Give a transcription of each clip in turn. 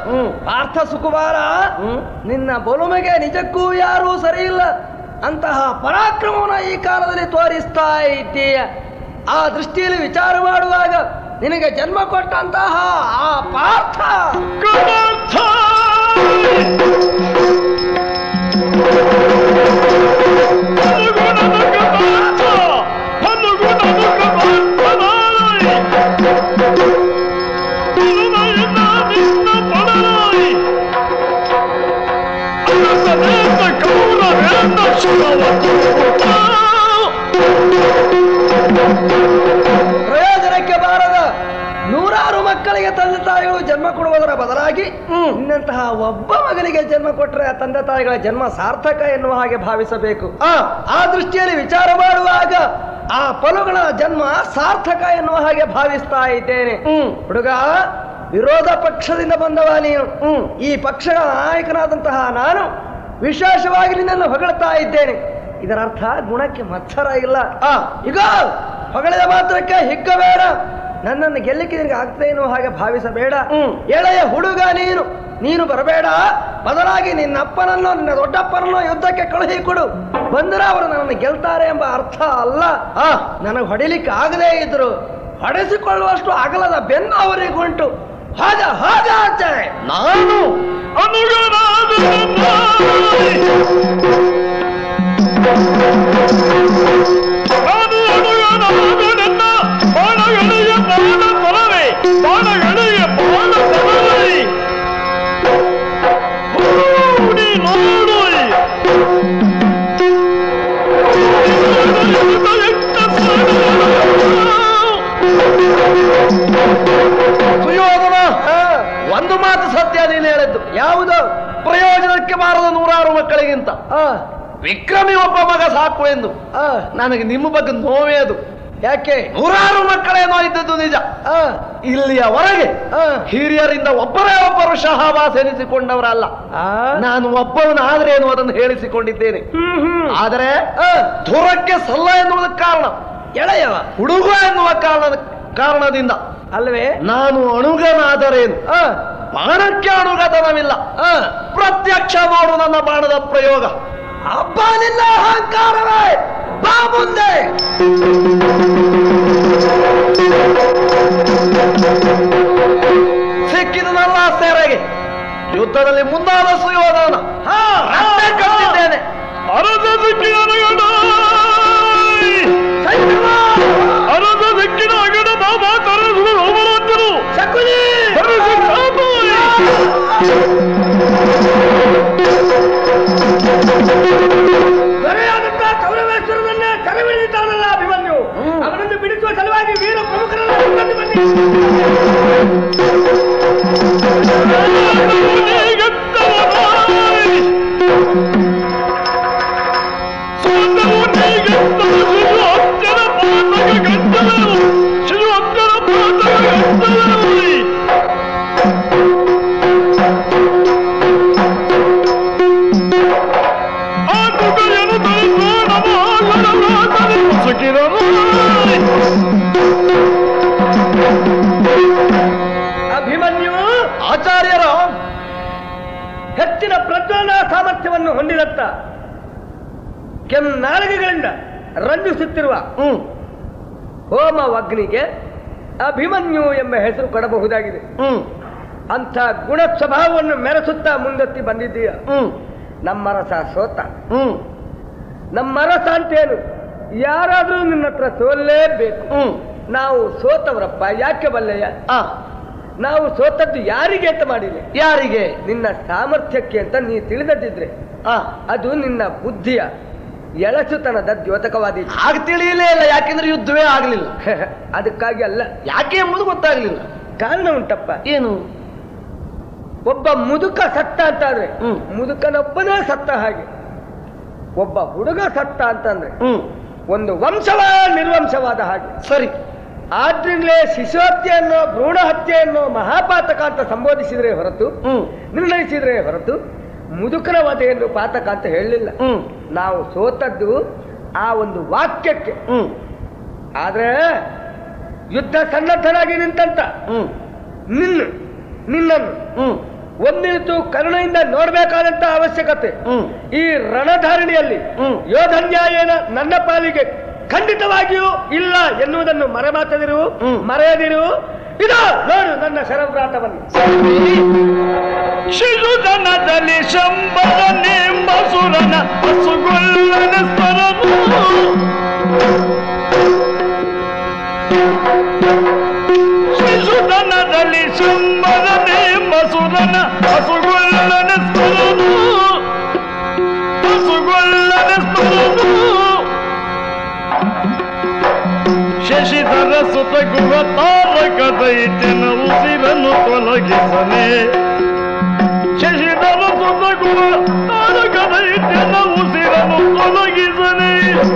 ಹ್ಮ್. ಪಾರ್ಥ ಸುಕುಮಾರ ಹ್ಮ್. ನಿನ್ನ ಬೊಲುಮೆಗೆ ನಿಜಕ್ಕೂ ಯಾರೂ ಸರಿಯಿಲ್ಲ ಅಂತಹ ಪರಾಕ್ರಮವನ್ನು ಈ ಕಾಲದಲ್ಲಿ ತೋರಿಸ್ತಾ ಇದ್ದೀಯ ಆ ದೃಷ್ಟಿಯಲ್ಲಿ ವಿಚಾರ ಮಾಡುವಾಗ ನಿನಗೆ ಜನ್ಮ ಕೊಟ್ಟಂತಹ ಆ ಪಾರ್ಥ ಪ್ರಯೋಜನಕ್ಕೆ ಬಾರದ ನೂರಾರು ಮಕ್ಕಳಿಗೆ ತಂದೆ ತಾಯಿಗಳು ಜನ್ಮ ಕೊಡುವುದರ ಬದಲಾಗಿ ನಿನ್ನಂತಹ ಒಬ್ಬ ಮಗನಿಗೆ ಜನ್ಮ ಕೊಟ್ಟರೆ ಆ ತಂದೆ ತಾಯಿಗಳ ಜನ್ಮ ಸಾರ್ಥಕ ಎನ್ನುವ ಹಾಗೆ ಭಾವಿಸಬೇಕು ಆ ಆ ದೃಷ್ಟಿಯಲ್ಲಿ ವಿಚಾರ ಮಾಡುವಾಗ ಆ ಫಲಗಳ ಜನ್ಮ ಸಾರ್ಥಕ ಎನ್ನುವ ಹಾಗೆ ಭಾವಿಸ್ತಾ ಇದ್ದೇನೆ ಹುಡುಗ ವಿರೋಧ ಪಕ್ಷದಿಂದ ಬಂದವ ನೀನು ಈ ಪಕ್ಷದ ನಾಯಕನಾದಂತಹ ನಾನು ವಿಶೇಷವಾಗಿ ನಿನ್ನನ್ನು ಹೊಗಳ್ತಾ ಇದ್ದೇನೆ ಇದರ ಅರ್ಥ ಗುಣಕ್ಕೆ ಮತ್ಸರ ಇಲ್ಲ ಈಗ ಹೊಗಳಿದ ಮಾತ್ರಕ್ಕೆ ಹಿಗ್ಗಬೇಡ ನನ್ನನ್ನು ಗೆಲ್ಲಿಕ್ಕೆ ನಿನಗೆ ಆಗ್ತದೆ ಎನ್ನುವ ಹಾಗೆ ಭಾವಿಸಬೇಡ ಎಳೆಯ ಹುಡುಗ ನೀನು ನೀನು ಬರಬೇಡ ಬದಲಾಗಿ ನಿನ್ನಪ್ಪನನ್ನು ನಿನ್ನ ದೊಡ್ಡಪ್ಪನನ್ನು ಯುದ್ಧಕ್ಕೆ ಕಳುಹಿ ಕೊಡು ಬಂದರೆ ಅವರು ನನ್ನನ್ನು ಗೆಲ್ತಾರೆ ಎಂಬ ಅರ್ಥ ಅಲ್ಲ ಆ ನನಗೆ ಹೊಡಿಲಿಕ್ಕೆ ಆಗದೇ ಇದ್ರು ಹೊಡೆಸಿಕೊಳ್ಳುವಷ್ಟು ಅಗಲದ ಬೆನ್ನು ಅವರಿಗುಂಟು ಹಾಗ ಹಾಗ ಆಚೆ ನಾನು ಸುಯೋಧನ ಒಂದು ಮಾತು ಸತ್ಯ ನೀನು ಹೇಳಿದ್ದು ಯಾವುದು ಪ್ರಯೋಜನಕ್ಕೆ ಬಾರದ ನೂರಾರು ಮಕ್ಕಳಿಗಿಂತ ಆ ವಿಕ್ರಮಿ ಒಬ್ಬ ಮಗ ಸಾಕು ಎಂದು ಆ ನನಗೆ ನಿಮ್ಮ ಬಗ್ಗೆ ನೋವೇ ಅದು ಯಾಕೆ ನೂರಾರು ಮಕ್ಕಳೇನೋ ಇದ್ದದ್ದು ನಿಜ ಆ ಇಲ್ಲಿಯವರೆಗೆ ಆ ಹಿರಿಯರಿಂದ ಒಬ್ಬರೇ ಒಬ್ಬರು ಶಹಬಾಸ್ ಎನಿಸಿಕೊಂಡವರಲ್ಲ ಆ ನಾನು ಒಬ್ಬವನಾದ್ರೇನು ಅದನ್ನು ಹೇಳಿಸಿಕೊಂಡಿದ್ದೇನೆ ಹ್ಮ್ ಹ್ಮ್ ಆದರೆ ಆ ಧುರಕ್ಕೆ ಸಲ್ಲ ಎನ್ನುವುದಕ್ಕೆ ಕಾರಣ ಎಳೆಯವ ಹುಡುಗ ಎನ್ನುವ ಕಾರಣದ ಕಾರಣದಿಂದ ಅಲ್ವೇ ನಾನು ಅಣುಗನಾದರೇನು ಆ ಬಾಣಕ್ಕೆ ಅಣುಗತನವಿಲ್ಲ ಆ ಪ್ರತ್ಯಕ್ಷ ನೋಡು ನನ್ನ ಬಾಣದ ಪ್ರಯೋಗ ಹಬ್ಬ ನಿನ್ನ ಅಹಂಕಾರವೇ ಬಾ ಮುಂದೆ ಸಿಕ್ಕಿದನಲ್ಲ ಸೆರೆಗೆ ಯುದ್ಧದಲ್ಲಿ ಮುಂದಾದ ಸುಯೋಧನ ಹಾ ರಟ್ಟೆ ಕಟ್ಟಿದ್ದೇನೆ ಅರದ ದಿಕ್ಕಿನ ಅನಗಡ ಸಂಕ್ರಮ! ಅರದ ದಿಕ್ಕಿನ ಅಗಡ ಬಾಬಾ ತರಸುವ ಹೋಮರಾಜರು ಶಕುನಿ! ತರಸು ಸಾಕು. ದೊರೆಯಾದಂತಹ ಕೌರವೇಶ್ವರನನ್ನ ಕರೆಬಿಡಿದಿದ್ದಾನಲ್ಲ ಅಭಿಮನ್ಯು ಅವನನ್ನು ಬಿಡಿಸುವ ಸಲುವಾಗಿ ವೀರ ಪ್ರಮುಖರನ್ನ ಕರೆದು ಬನ್ನಿ ನೀಗೆತ್ತವನಾಯ್. ಸ್ವಂತವು ನೀಗೆತ್ತವ ಶಿಶು ಅತ್ಯನ ಪಾತಕ ಗಂಟಲವು. ಶಿಶು ಅತ್ಯನ ಪಾತಕ ಗಂಟಲವು. ಆಟುಕಯನ್ನು ತರಿಸೋ ನಮ ಆಟದ ಮುಸುಕಿರನು ಅಭಿಮನ್ಯು ಆಚಾರ್ಯರ ಹೆಚ್ಚಿನ ಪ್ರಜ್ವಲನ ಸಾಮರ್ಥ್ಯವನ್ನು ಹೊಂದಿದಂತ ಕೆನ್ನಾಲಿಗೆಗಳಿಂದ ರಂಜಿಸುತ್ತಿರುವ ಹ್ಮ್ ಹೋಮ ಅಗ್ನಿಗೆ ಅಭಿಮನ್ಯು ಎಂಬ ಹೆಸರು ಕೊಡಬಹುದಾಗಿದೆ ಹ್ಮ್ ಅಂಥ ಗುಣ ಸ್ವಭಾವವನ್ನು ಮೆರೆಸುತ್ತಾ ಮುಂದೆತ್ತಿ ಬಂದಿದ್ದೀಯ ಹ್ಮ್ ನಮ್ಮ ರಸ ಸೋತ ಹ್ಮ್ ನಮ್ಮ ರಸ ಅಂತೇನು ಯಾರಾದ್ರೂ ನಿನ್ನ ಹತ್ರ ಸೋಲ್ಲೇಬೇಕು ಹ್ಮ್ ನಾವು ಸೋತವರಪ್ಪ ಯಾಕೆ ಬಲ್ಲೆಯ ಆ ನಾವು ಸೋತದ್ದು ಯಾರಿಗೆ ಅಂತ ಮಾಡಿಲ್ಲ ಯಾರಿಗೆ ನಿನ್ನ ಸಾಮರ್ಥ್ಯಕ್ಕೆ ಅಂತ ನೀ ತಿಳಿದದ್ದಿದ್ರೆ ಆ ಅದು ನಿನ್ನ ಬುದ್ಧಿಯ ಎಳಸುತನದ ದ್ಯೋತಕವಾದಿ ಆಗ ತಿಳಿಯಲೇ ಇಲ್ಲ ಯಾಕೆಂದ್ರೆ ಯುದ್ಧವೇ ಆಗ್ಲಿಲ್ಲ ಅದಕ್ಕಾಗಿ ಅಲ್ಲ ಯಾಕೆ ಎಂಬುದು ಗೊತ್ತಾಗ್ಲಿಲ್ಲ ಕಾರಣ ಉಂಟಪ್ಪ ಏನು ಒಬ್ಬ ಮುದುಕ ಸತ್ತ ಅಂತಾದ್ರೆ ಹ್ಮ್. ಮುದುಕನೊಬ್ಬನೇ ಸತ್ತ ಹಾಗೆ ಒಬ್ಬ ಹುಡುಗ ಸತ್ತ ಅಂತಂದ್ರೆ ಹ್ಮ್ ಒಂದು ವಂಶವ ನಿರ್ವಂಶವಾದ ಹಾಗೆ ಸರಿ ಆದ್ರಿಂದಲೇ ಶಿಶು ಹತ್ಯೆಯನ್ನು ಭ್ರೂಣ ಹತ್ಯೆಯನ್ನು ಮಹಾಪಾತಕ ಅಂತ ಸಂಬೋಧಿಸಿದ್ರೆ ಹೊರತು ಹ್ಮ್ ನಿರ್ಣಯಿಸಿದ್ರೆ ಹೊರತು ಮುದುಕನ ವಧೆಯನ್ನು ಪಾತಕ ಅಂತ ಹೇಳಲಿಲ್ಲ ಹ್ಮ್ ನಾವು ಸೋತದ್ದು ಆ ಒಂದು ವಾಕ್ಯಕ್ಕೆ ಹ್ಮ್ ಆದ್ರೆ ಯುದ್ಧ ಸನ್ನದ್ಧನಾಗಿ ನಿಂತಂತ ಹ್ಮ್ ನಿನ್ನ ನಿನ್ನನ್ನು ಹ್ಮ್ ಒಂದಿನಿತು ಕರುಣೆಯಿಂದ ನೋಡ್ಬೇಕಾದಂತ ಅವಶ್ಯಕತೆ ಹ್ಮ್ ಈ ರಣಧಾರಣಿಯಲ್ಲಿ ಹ್ಮ್. ಯೋಧನ್ಯಾಯನ ನನ್ನ ಪಾಲಿಗೆ ಖಂಡಿತವಾಗಿಯೂ ಇಲ್ಲ ಎನ್ನುವುದನ್ನು ಮರೆಮಾತದಿರು ಹ್ಮ್. ಮರೆಯದಿರು ಇದು ನೋಡು ನನ್ನ ಶರವ್ರಾತವನ್ನು ಶಿಶುಧನದಲ್ಲಿ ಶಂಬರ ನೇಂಬಸುರನ ಹಸುಗೊಲ್ಲನ ಸ್ವರನು ಶಿಶುಧನದಲ್ಲಿ ಶಂಬರ ನೇಂಬಸುರನ ಹಸುಗೊಲ್ಲನ ಸ್ವರನು ಹಸುಗೊಲ್ಲನ ಸ್ವರನು ಶಶಿಧರ ಸುತ ಗುಹ ತಾರಕ ದೈತ್ಯನ ಉಸಿರನ್ನು ತೊಲಗಿಸನೆ ಶಶಿಧರ ಸುತ ಗುಹ ತಾರಕ ದೈತ್ಯನ ಉಸಿರನ್ನು ತೊಲಗಿಸನೆ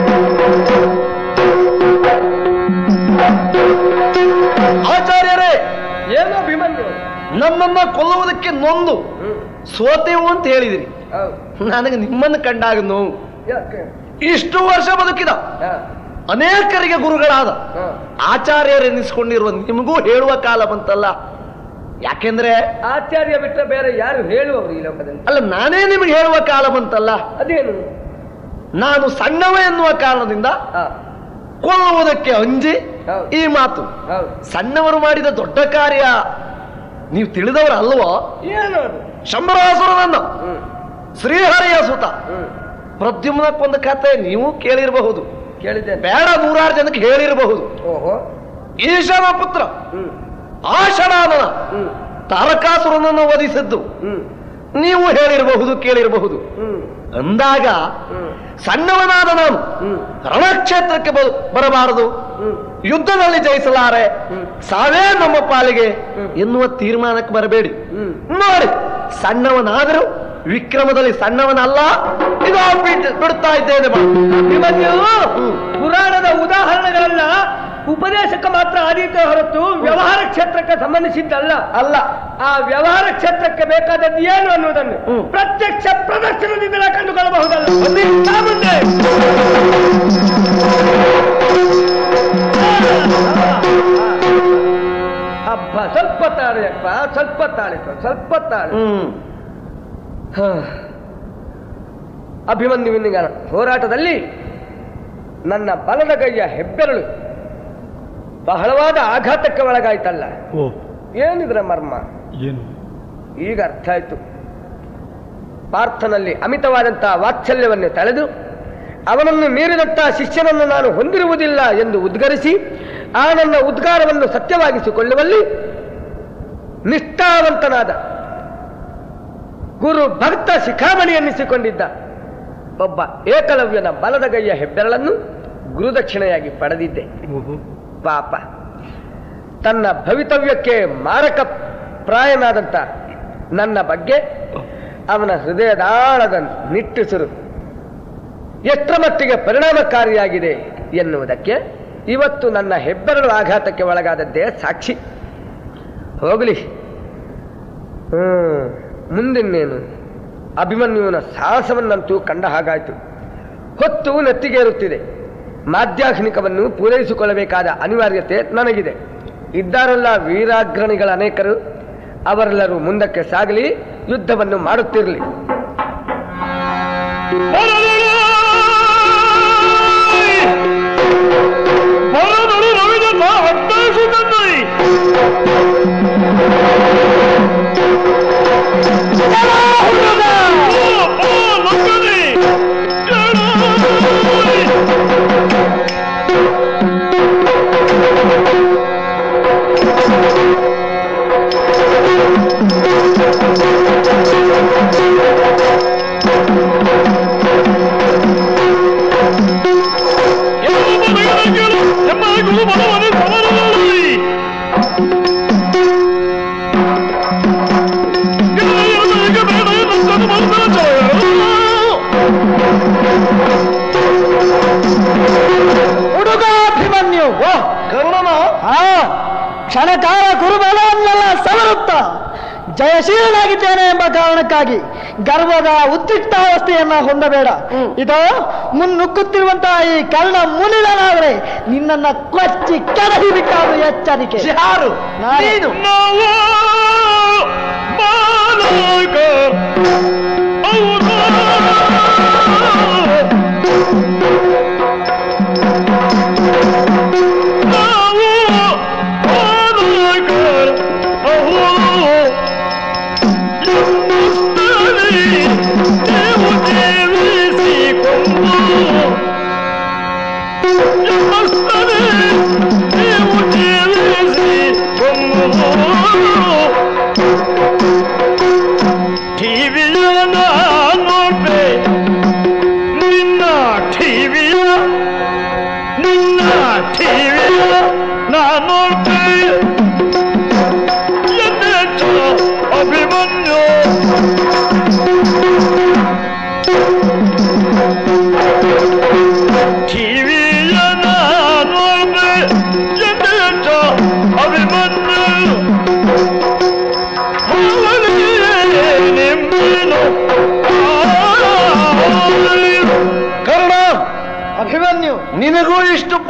ಆಚಾರ್ಯರೇ ಏನು ಅಭಿಮನ್ಯು ನನ್ನನ್ನ ಕೊಲ್ಲುವುದಕ್ಕೆ ನೊಂದು ಸೋತೆವು ಅಂತ ಹೇಳಿದಿರಿ ಹೌದು. ನನಗೆ ನಿಮ್ಮನ್ನು ಕಂಡಾಗ ನೋವು ಯಾಕೆ? ಇಷ್ಟು ವರ್ಷ ಬದುಕಿದ ಹಾ, ಅನೇಕರಿಗೆ ಗುರುಗಳಾದ ಹಾ. ಆಚಾರ್ಯರೆನಿಸಿಕೊಂಡಿರುವ ನಿಮಗೂ ಹೇಳುವ ಕಾಲ ಬಂತಲ್ಲ ಯಾಕೆಂದ್ರೆ ಆಚಾರ್ಯ ಬಿಟ್ಟ ಬೇರೆ ಯಾರು ಹೇಳುವವರು ಈ ಲೋಕದಲ್ಲಿ ಅಲ್ಲ ನಾನೇ ನಿಮಗೆ ಹೇಳುವ ಕಾಲ ಬಂತಲ್ಲ ಅದೇನು ನಾನು ಸಣ್ಣವ ಎನ್ನುವ ಕಾರಣದಿಂದ ಹಾ, ಕೊಲ್ಲುವುದಕ್ಕೆ ಅಂಜಿ ಹೌದು. ಈ ಮಾತು ಹೌದು ಸಣ್ಣವರು ಮಾಡಿದ ದೊಡ್ಡ ಕಾರ್ಯ ನೀವು ತಿಳಿದವರು ಅಲ್ವೋ ಏನು ಅದು ಶಂಬರಾಸುರನನ್ನು ಹ್ಮ್ ಶ್ರೀಹರಿಯ ಸುತ ಹ್ಮ್ ಪ್ರದ್ಯುಮ್ನಕ್ಕೊಂದು ಕತೆ ನೀವು ಕೇಳಿರಬಹುದು ಕೇಳಿದ್ದೇನೆ ಬೇಡ ನೂರಾರು ಜನಕ್ಕೆ ಹೇಳಿರಬಹುದು ಓಹೋ ಈಶನ ಪುತ್ರ ಹ್ಮ್ ಆಷಡಾನನ ಹ್ಮ್ ತಾರಕಾಸುರನನ್ನು ವಧಿಸಿದ್ದು ಹ್ಮ್ ನೀವು ಹೇಳಿರಬಹುದು ಕೇಳಿರಬಹುದು ಹ್ಮ್ ಅಂದಾಗ ಹ್ಮ್ ಸಣ್ಣವನಾದ ನಾನು ಹ್ಮ್ ರಣಕ್ಷೇತ್ರಕ್ಕೆ ಬ- ಬರಬಾರದು ಹ್ಮ್ ಯುದ್ಧದಲ್ಲಿ ಜಯಿಸಲಾರೆ ಹ್ಮ್. ಸಾವೇ ನಮ್ಮ ಪಾಲಿಗೆ ಹ್ಮ್. ಎನ್ನುವ ತೀರ್ಮಾನಕ್ಕೆ ಬರಬೇಡಿ ಹ್ಮ್ ನೋಡಿ ಸಣ್ಣವನಾದರೂ ವಿಕ್ರಮದಲ್ಲಿ ಸಣ್ಣವನಲ್ಲ ಇದು ಬಿಟ್- ಬಿಡ್ತಾ ಇದ್ದೇನೆ ಬಾ. ಅಭಿಮನ್ಯು ಹ್ಮ್. ಪುರಾಣದ ಉದಾಹರಣೆಗಳೆಲ್ಲ ಉಪದೇಶಕ್ಕೆ ಮಾತ್ರ ಆದೀತ ಹೊರತು ವ್ಯವಹಾರ ಕ್ಷೇತ್ರಕ್ಕೆ ಸಂಬಂಧಿಸಿದ್ದಲ್ಲ ಅಲ್ಲ ಆ ವ್ಯವಹಾರ ಕ್ಷೇತ್ರಕ್ಕೆ ಬೇಕಾದದ್ದು ಏನು ಅನ್ನುವುದನ್ನು ಹ್ಮ್. ಪ್ರತ್ಯಕ್ಷ ಪ್ರದರ್ಶನದಿಂದ ಕಂಡುಕೊಳ್ಳಬಹುದಲ್ಲ ಬನ್ನಿ, ನಾ ಮುಂದೆ. ಹಬ್ಬ ಸ್ವಲ್ಪ ತಾಳಿ ಅಪ್ಪ ಸ್ವಲ್ಪ ತಾಳಿ ಸ್ವಲ್ಪ ತಾಳಿ ಹ್ಮ್ ಹ. ಅಭಿಮನ್ಯುವಿನ ಹೋರಾಟದಲ್ಲಿ ನನ್ನ ಬಲದ ಕೈಯ ಹೆಬ್ಬೆರಳು ಬಹಳವಾದ ಆಘಾತಕ್ಕೆ ಒಳಗಾಯ್ತಲ್ಲ ಓ ಏನಿದ್ರ ಮರ್ಮ ಏನು ಈಗ ಅರ್ಥ ಆಯ್ತು ಪಾರ್ಥನಲ್ಲಿ ಅಮಿತವಾದಂತಹ ವಾತ್ಸಲ್ಯವನ್ನು ತಳೆದು ಅವನನ್ನು ಮೀರಿದಂತಹ ಶಿಷ್ಯನನ್ನು ನಾನು ಹೊಂದಿರುವುದಿಲ್ಲ ಎಂದು ಉದ್ಗರಿಸಿ ಆ ನನ್ನ ಉದ್ಗಾರವನ್ನು ಸತ್ಯವಾಗಿಸಿಕೊಳ್ಳುವಲ್ಲಿ ನಿಷ್ಠಾವಂತನಾದ ಗುರು ಭಕ್ತ ಶಿಖಾಮಣಿ ಎನ್ನಿಸಿಕೊಂಡಿದ್ದ ಒಬ್ಬ ಏಕಲವ್ಯನ ಬಲದಗೈಯ ಹೆಬ್ಬೆರಳನ್ನು ಗುರುದಕ್ಷಿಣೆಯಾಗಿ ಪಡೆದಿದ್ದೆ ಪಾಪ ತನ್ನ ಭವಿತವ್ಯಕ್ಕೆ ಮಾರಕ ಪ್ರಾಯನಾದಂಥ ನನ್ನ ಬಗ್ಗೆ ಅವನ ಹೃದಯದಾಳದ ನಿಟ್ಟುಸಿರು ಎಷ್ಟರ ಮಟ್ಟಿಗೆ ಪರಿಣಾಮಕಾರಿಯಾಗಿದೆ ಎನ್ನುವುದಕ್ಕೆ ಇವತ್ತು ನನ್ನ ಹೆಬ್ಬೆರಳು ಆಘಾತಕ್ಕೆ ಒಳಗಾದದ್ದೇ ಸಾಕ್ಷಿ ಹೋಗಲಿ ಹ್ಮ್ ಮುಂದಿನ್ನೇನು ಅಭಿಮನ್ಯುವಿನ ಸಾಹಸವನ್ನಂತೂ ಕಂಡ ಹಾಗಾಯಿತು ಹೊತ್ತು ನೆತ್ತಿಗೇರುತ್ತಿದೆ ಮಾಧ್ಯಾಹ್ನಿಕವನ್ನು ಪೂರೈಸಿಕೊಳ್ಳಬೇಕಾದ ಅನಿವಾರ್ಯತೆ ನನಗಿದೆ ಇದ್ದಾರಲ್ಲ ವೀರಾಗ್ರಣಿಗಳ ಅನೇಕರು ಅವರೆಲ್ಲರೂ ಮುಂದಕ್ಕೆ ಸಾಗಲಿ ಯುದ್ಧವನ್ನು ಮಾಡುತ್ತಿರಲಿ ಬರದಳು ರವಿದತ್ತ ಹತ್ತಾಯಿಸುತ್ತಂದೈ ಹುಡುಗ ಅಭಿಮನ್ಯು ಓ ಕರ್ಣನ ಆ ಕ್ಷಣಕಾಲ ಕುರುಬಲವನ್ನೆಲ್ಲ ಸವರುತ್ತ ಜಯಶೀಲನಾಗಿದ್ದೇನೆ ಎಂಬ ಕಾರಣಕ್ಕಾಗಿ ಗರ್ವದ ಉದ್ರಿಕ್ತಾವಸ್ಥೆಯನ್ನ ಹೊಂದಬೇಡ ಇದು ಮುನ್ನುಗ್ಗುತ್ತಿರುವಂತಹ ಈ ಕರ್ಣ ಮುನಿಲನಾದ್ರೆ ನಿನ್ನನ್ನ ಕೊಚ್ಚಿ ಕೆಡಹಿ ಬಿಟ್ಟಾದು ಎಚ್ಚರಿಕೆ ಯಾರು ನಾನೇ. ನೀನು ನಾವು ಮಾನವ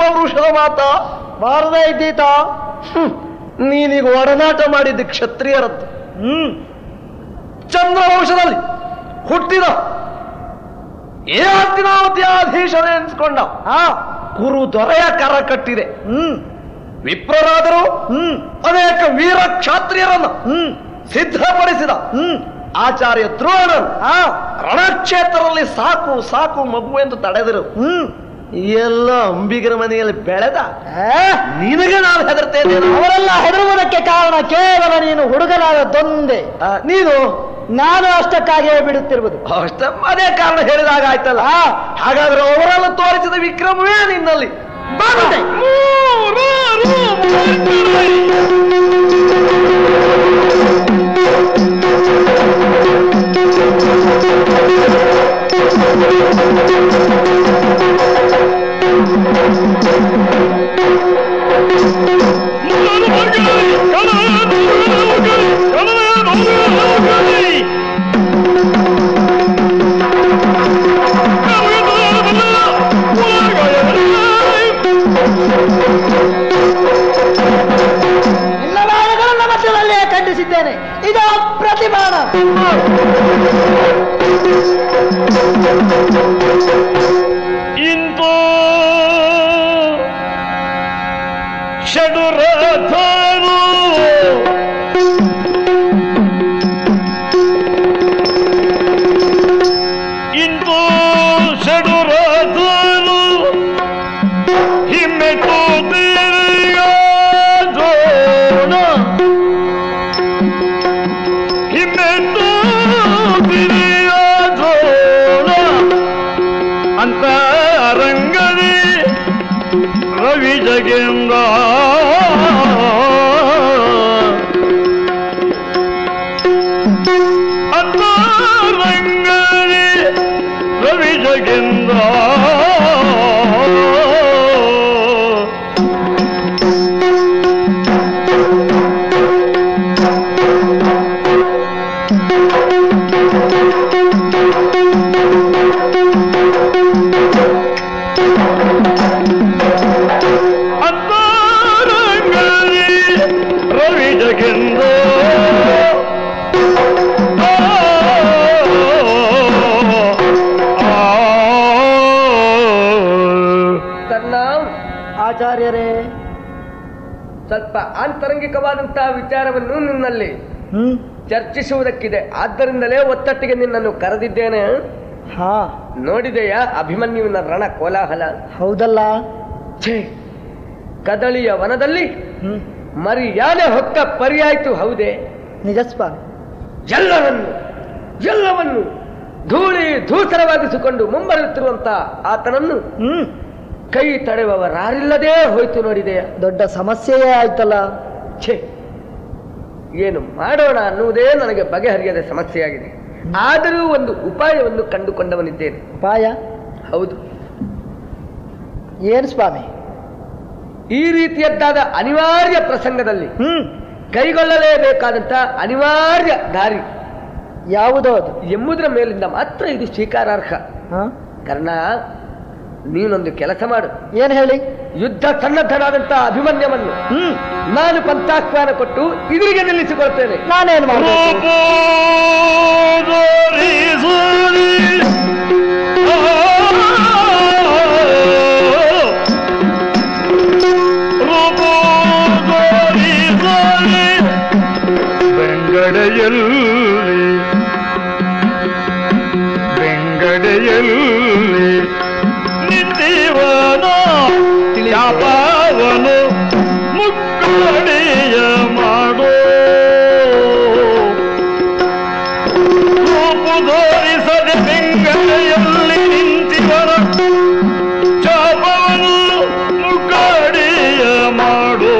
ಚಂದ್ರವೃಷದ ಮಾತ ಬಾರದೇ ಇದ್ದೀತ ಹ್ಮ್. ನೀನೀಗ ಒಡನಾಟ ಮಾಡಿದ್ದು ಕ್ಷತ್ರಿಯರದ್ದು ಹ್ಮ್ ಚಂದ್ರವಂಶದಲ್ಲಿ ಹುಟ್ಟಿದ ಏ ಹತ್ತಿನಾವತಿಯಾಧೀಶನೇ ಎನಿಸ್ಕೊಂಡ ಹಾ ಕುರು ದೊರೆಯ ಕರ ಕಟ್ಟಿದೆ ಹ್ಮ್ ವಿಪ್ರರಾದರು ಹ್ಮ್ ಅನೇಕ ವೀರ ಕ್ಷಾತ್ರಿಯರನ್ನು ಹ್ಮ್ ಸಿದ್ಧಪಡಿಸಿದ ಹ್ಮ್ ಆಚಾರ್ಯ ದ್ರೋಣರು ಹಾ ರಣಕ್ಷೇತ್ರದಲ್ಲಿ ಸಾಕು ಸಾಕು ಮಗು ಎಂದು ತಡೆದರು ಹ್ಮ್ ಎಲ್ಲ ಅಂಬಿಗರ ಮನೆಯಲ್ಲಿ ಬೆಳೆದ ಏ, ನಿನಗೆ ನಾನು ಹೆದರ್ತೇನೆ ಅವರೆಲ್ಲ ಹೆದರುವುದಕ್ಕೆ ಕಾರಣ ಕೇವಲ ನೀನು ಹುಡುಗನಾದ ದೊಂದೆ ಆ, ನೀನು ನಾನು ಅಷ್ಟಕ್ಕಾಗಿಯೇ ಬಿಡುತ್ತಿರುವುದು ಅಷ್ಟ ಅದೇ ಕಾರಣ ಹೇಳಿದಾಗ ಆಯ್ತಲ್ಲ ಹಾಗಾದ್ರೆ ಅವರೆಲ್ಲ ತೋರಿಸಿದ ವಿಕ್ರಮವೇ ನಿನ್ನಲ್ಲಿ ಬಂದೆ ನಿನ್ನ ಬಾಣಗಳನ್ನು ಮಧ್ಯದಲ್ಲಿಯೇ ಖಂಡಿಸಿದ್ದೇನೆ ಇದು ಪ್ರತಿಮಾನ ಇಂದು ಷಡುರಥನು ಇಂದು ಷಡುರಥನು ಹಿಮ್ಮೆಟ್ಟು ತಿರುಗಾಡೋಣ ಹಿಮ್ಮೆಟ್ಟು ತಿರುಗಾಡೋಣ ಅಂತ ರಂಗದಿ ರವಿ ಜಗೇಂದ್ರ ಅಂತ ರಂಗದಿ ರವಿ ಜಗೇಂದ್ರ ಅಂತ ರಂಗದಿ ರವಿ ಜಗೇಂದ್ರ ತನ್ನ ಆಚಾರ್ಯರೇ ಸ್ವಲ್ಪ ಆಂತರಂಗಿಕವಾದಂತಹ ವಿಚಾರವನ್ನು ನಿನ್ನಲ್ಲಿ ಹ್ಮ್ ಚರ್ಚಿಸುವುದಕ್ಕಿದೆ ಆದ್ದರಿಂದಲೇ ಒತ್ತಟ್ಟಿಗೆ ನಿನ್ನನ್ನು ಕರೆದಿದ್ದೇನೆ ಹಾ ನೋಡಿದೆಯಾ ಅಭಿಮನ್ಯುವಿನ ರಣ ಕೋಲಾಹಲ ಹೌದಲ್ಲ ಛೇ ಕದಳಿಯ ವನದಲ್ಲಿ ಹ್ಮ್ ಮರ್ಯಾದೆ ಹೊತ್ತ ಪರಿಯಾಯ್ತು ಹೌದೇ ನಿಜ ಸ್ವಾಮಿ ಎಲ್ಲವನ್ನು ಎಲ್ಲವನ್ನು ಧೂಳಿ ಧೂಸರವಾಗಿಸಿಕೊಂಡು ಮುಂಬರುತ್ತಿರುವಂತ ಆತನನ್ನು ಹ್ಮ್ ಕೈ ತಡೆಯುವವರಾರಿಲ್ಲದೇ ಹೋಯ್ತು ನೋಡಿದೆಯಾ ದೊಡ್ಡ ಸಮಸ್ಯೆಯೇ ಆಯ್ತಲ್ಲ ಛೇ ಏನು ಮಾಡೋಣ ಅನ್ನುವುದೇ ನನಗೆ ಬಗೆಹರಿಯದ ಸಮಸ್ಯೆಯಾಗಿದೆ ಆದರೂ ಒಂದು ಉಪಾಯವನ್ನು ಕಂಡುಕೊಂಡವನಿದ್ದೇನೆ ಉಪಾಯ ಹೌದು ಏನು ಸ್ವಾಮಿ ಈ ರೀತಿಯದ್ದಾದ ಅನಿವಾರ್ಯ ಪ್ರಸಂಗದಲ್ಲಿ ಹ್ಮ್ ಕೈಗೊಳ್ಳಲೇಬೇಕಾದಂತ ಅನಿವಾರ್ಯ ದಾರಿ ಯಾವುದೋ ಅದು ಎಂಬುದರ ಮೇಲಿಂದ ಮಾತ್ರ ಇದು ಸ್ವೀಕಾರಾರ್ಹ ಹಾ ಕಾರಣ ನೀನೊಂದು ಕೆಲಸ ಮಾಡು ಏನ್ ಹೇಳಿ ಯುದ್ಧ ಸನ್ನದ್ಧನಾದಂತ ಅಭಿಮನ್ಯವನ್ನು ಹ್ಮ್ ನಾನು ಪಂಚಾಹ್ವಾನ ಕೊಟ್ಟು ಇದರಿಗೆ ನಿಲ್ಲಿಸಿಕೊಳ್ತೇನೆ ನಾನೇನ್ ಮಾಡ್ಬೇಕು ಬೆಂಗಡೆಯಲ್ಲಿ ಬೆಂಗಡೆಯಲ್ಲಿ ನಿಂತಿವನ ಯಾಪವನು ಮುಕ್ಕಡೆಯ ಮಾಡೋ ರೂಪುಧರಿಸದೆ ಬೆಂಗಡೆಯಲ್ಲಿ ನಿಂತಿವನ ಚಾಪವನ್ನು ಮುಕ್ಕಡೆಯ ಮಾಡೋ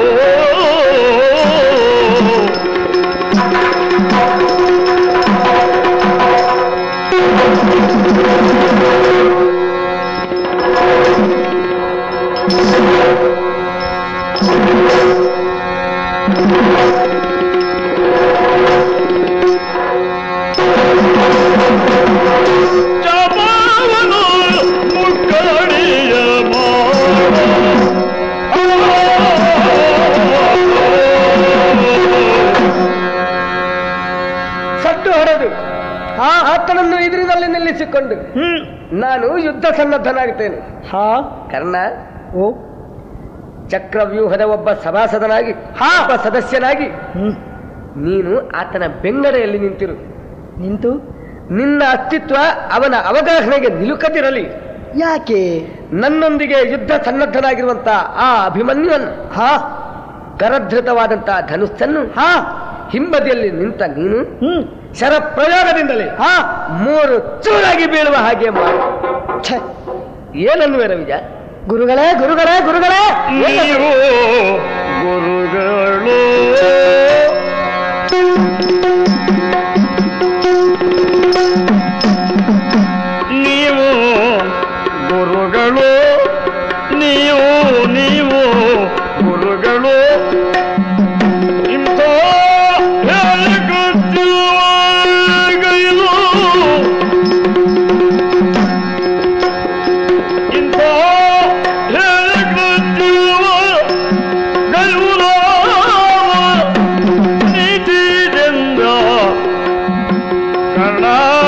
ಪಟ್ಟು ಹೊಡೆದು ಆ ಆತನನ್ನು ಎದುರಿನಲ್ಲಿ ನಿಲ್ಲಿಸಿಕೊಂಡು ಹ್ಮ್ ನಾನು ಯುದ್ಧ ಸನ್ನದ್ಧನಾಗುತ್ತೇನೆ ಹಾ ಕರ್ಣ ಓ ಚಕ್ರವ್ಯೂಹದ ಒಬ್ಬ ಸಭಾಸದನಾಗಿ ಒಬ್ಬ ಸದಸ್ಯನಾಗಿ ಹ್ಮ್ ನೀನು ಆತನ ಬೆಂಗಡೆಯಲ್ಲಿ ನಿಂತಿರು ನಿಂತು ನಿನ್ನ ಅಸ್ತಿತ್ವ ಅವನ ಅವಗಾಹನೆಗೆ ನಿಲುಕದಿರಲಿ ಯಾಕೆ ನನ್ನೊಂದಿಗೆ ಯುದ್ಧ ಸನ್ನದ್ಧನಾಗಿರುವಂತ ಆ ಅಭಿಮನ್ಯುವನ್ನು ಹಾ ಕರಧೃತವಾದಂತಹ ಧನುಸ್ಸನ್ನು ಹಾ ಹಿಂಬದಿಯಲ್ಲಿ ನಿಂತ ನೀನು ಹ್ಮ್ ಶರ ಪ್ರಯೋಗದಿಂದಲೇ ಹಾ ಮೂರು ಚೂರಾಗಿ ಬೀಳುವ ಹಾಗೆ ಮಾಡು ಛೆ ಏನನ್ನುವೆ ರವಿಜ ಗುರುಗಳೇ ಗುರುಗಳೇ ಗುರುಗಳೇ ನೀವು ಗುರುಗಳು ನೀವು ಗುರುಗಳು ನೀವು ನೀವು ಗುರುಗಳು ಇಂಥ ಹೇಳಿಕೊಟ್ಟಿರುವಾಗಲೂ ಇಂಥ ಹೇಳಿಕೊಟ್ಟಿರುವ ಗೈರುಲಾವ ನೀತಿಯಿಂದ ಕರ್ಣ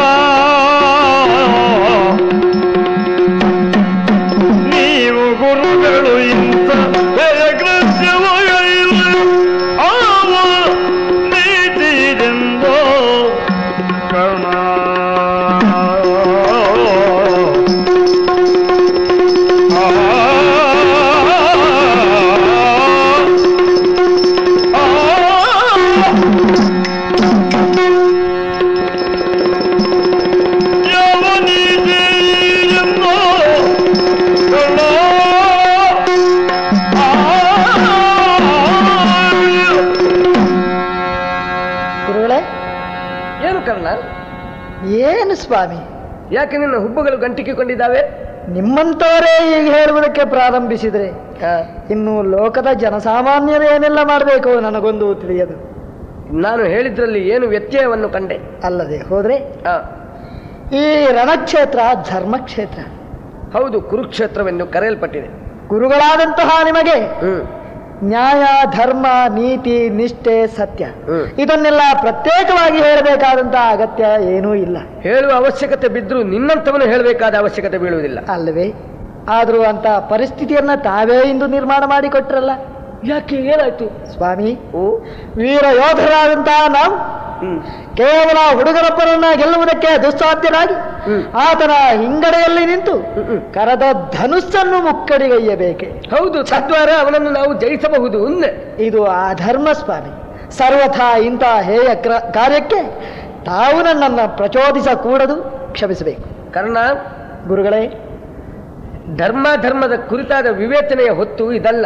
ನೀವು ಗುರುಗಳು ಇಂಥ ಕೃತ್ಯವಗೈರು ಆವ ನೀತಿಯಿಂದ ಕರ್ಣ ಗುರುಗಳೇ ಏನು ಕರ್ಣ ಏನು ಸ್ವಾಮಿ ಯಾಕೆ ನಿನ್ನ ಹುಬ್ಬುಗಳು ಗಂಟಿಕ್ಕಿಕೊಂಡಿದ್ದಾವೆ ನಿಮ್ಮಂತವರೇ ಈಗ ಹೇಳುವುದಕ್ಕೆ ಪ್ರಾರಂಭಿಸಿದ್ರೆ ಇನ್ನು ಲೋಕದ ಜನಸಾಮಾನ್ಯರು ಏನೆಲ್ಲ ಮಾಡಬೇಕು ನನಗೊಂದು ತಿಳಿಯದು ನಾನು ಹೇಳಿದ್ರಲ್ಲಿ ಏನು ವ್ಯತ್ಯಯವನ್ನು ಕಂಡೆ ಅಲ್ಲದೆ ಹೋದ್ರೆ ಆ, ಈ ರಣಕ್ಷೇತ್ರ ಧರ್ಮಕ್ಷೇತ್ರ ಹೌದು ಕುರುಕ್ಷೇತ್ರವೆಂದು ಕರೆಯಲ್ಪಟ್ಟಿದೆ ಗುರುಗಳಾದಂತಹ ನಿಮಗೆ ಹ್ಮ್ ನ್ಯಾಯ ಧರ್ಮ ನೀತಿ ನಿಷ್ಠೆ ಸತ್ಯ ಹ್ಮ್. ಇದನ್ನೆಲ್ಲ ಪ್ರತ್ಯೇಕವಾಗಿ ಹೇಳಬೇಕಾದಂತಹ ಅಗತ್ಯ ಏನೂ ಇಲ್ಲ ಹೇಳುವ ಅವಶ್ಯಕತೆ ಬಿದ್ದರೂ ನಿನ್ನಂಥವನು ಹೇಳಬೇಕಾದ ಅವಶ್ಯಕತೆ ಬೀಳುವುದಿಲ್ಲ ಅಲ್ಲವೇ ಆದರೂ ಅಂತ ಪರಿಸ್ಥಿತಿಯನ್ನ ತಾವೇ ಇಂದು ನಿರ್ಮಾಣ ಮಾಡಿಕೊಟ್ರಲ್ಲ ಯಾಕೆ ಏನಾಯ್ತು ಸ್ವಾಮಿ ಓ ವೀರ ಯೋಧರಾದಂತಹ ನಾವು ಹ್ಮ್ ಕೇವಲ ಹುಡುಗರೊಬ್ಬರನ್ನ ಗೆಲ್ಲುವುದಕ್ಕೆ ದುಸ್ಸಾಧ್ಯರಾಗಿ ಹ್ಮ್. ಆತನ ಹಿಂಗಡೆಯಲ್ಲಿ ನಿಂತು ಹ್ಮ್, ಹ್ಮ್. ಕರದ ಧನುಸ್ಸನ್ನು ಮುಕ್ಕಡಿಗೈಯಬೇಕೆ ಹೌದು ತದ್ವಾರ ಅವನನ್ನು ನಾವು ಜಯಿಸಬಹುದು ಅಂದೆ ಇದು ಅಧರ್ಮ ಸ್ವಾಮಿ ಸರ್ವಥಾ ಇಂಥ ಹೇಯ ಕ್ರ- ಕಾರ್ಯಕ್ಕೆ ತಾವು ನನ್ನನ್ನು ಪ್ರಚೋದಿಸಕೂಡದು ಕ್ಷಮಿಸಬೇಕು ಕರ್ಣ ಗುರುಗಳೇ ಧರ್ಮ ಧರ್ಮದ ಕುರಿತಾದ ವಿವೇಚನೆಯ ಹೊತ್ತು ಇದಲ್ಲ